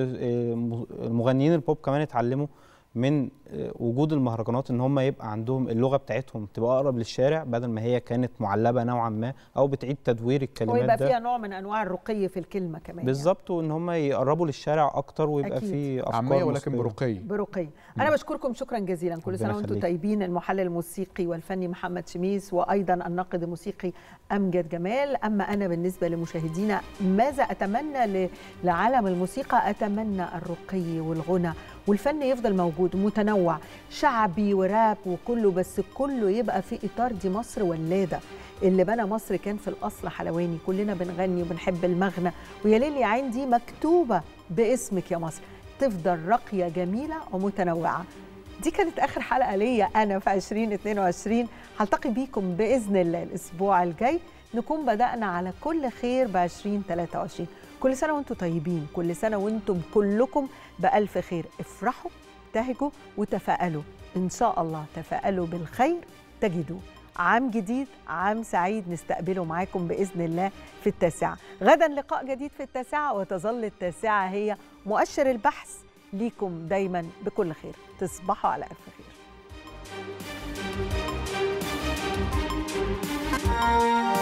المغنيين البوب كمان اتعلموا من وجود المهرجانات ان هم يبقى عندهم اللغه بتاعتهم تبقى اقرب للشارع بدل ما هي كانت معلبه نوعا ما او بتعيد تدوير الكلمات ويبقى ده فيها نوع من انواع الرقي في الكلمه كمان يعني. بالظبط وان هم يقربوا للشارع اكتر ويبقى أكيد. في افكار عاميه ولكن موسيقية. برقي برقي انا بشكركم شكرا جزيلا كل ربنا سنه وانتم يخليك. طيبين المحلل الموسيقي والفني محمد شميس وايضا الناقد الموسيقي امجد جمال اما انا بالنسبه لمشاهدينا ماذا اتمنى ل- لعالم الموسيقى اتمنى الرقي والغنى والفن يفضل موجود متنوع شعبي وراب وكله بس كله يبقى في اطار دي مصر ولاده اللي بنى مصر كان في الاصل حلواني كلنا بنغني وبنحب المغنى ويا ليل يا عين دي مكتوبه باسمك يا مصر تفضل راقيه جميله ومتنوعه دي كانت اخر حلقه ليا انا في 2022 هلتقي بيكم باذن الله الاسبوع الجاي نكون بدانا على كل خير ب 2023 كل سنه وانتم طيبين كل سنه وانتم كلكم بالف خير افرحوا ابتهجوا وتفائلوا ان شاء الله تفائلوا بالخير تجدوه عام جديد عام سعيد نستقبله معاكم باذن الله في التاسعه غدا لقاء جديد في التاسعه وتظل التاسعه هي مؤشر البحث ليكم دايما بكل خير تصبحوا على الف خير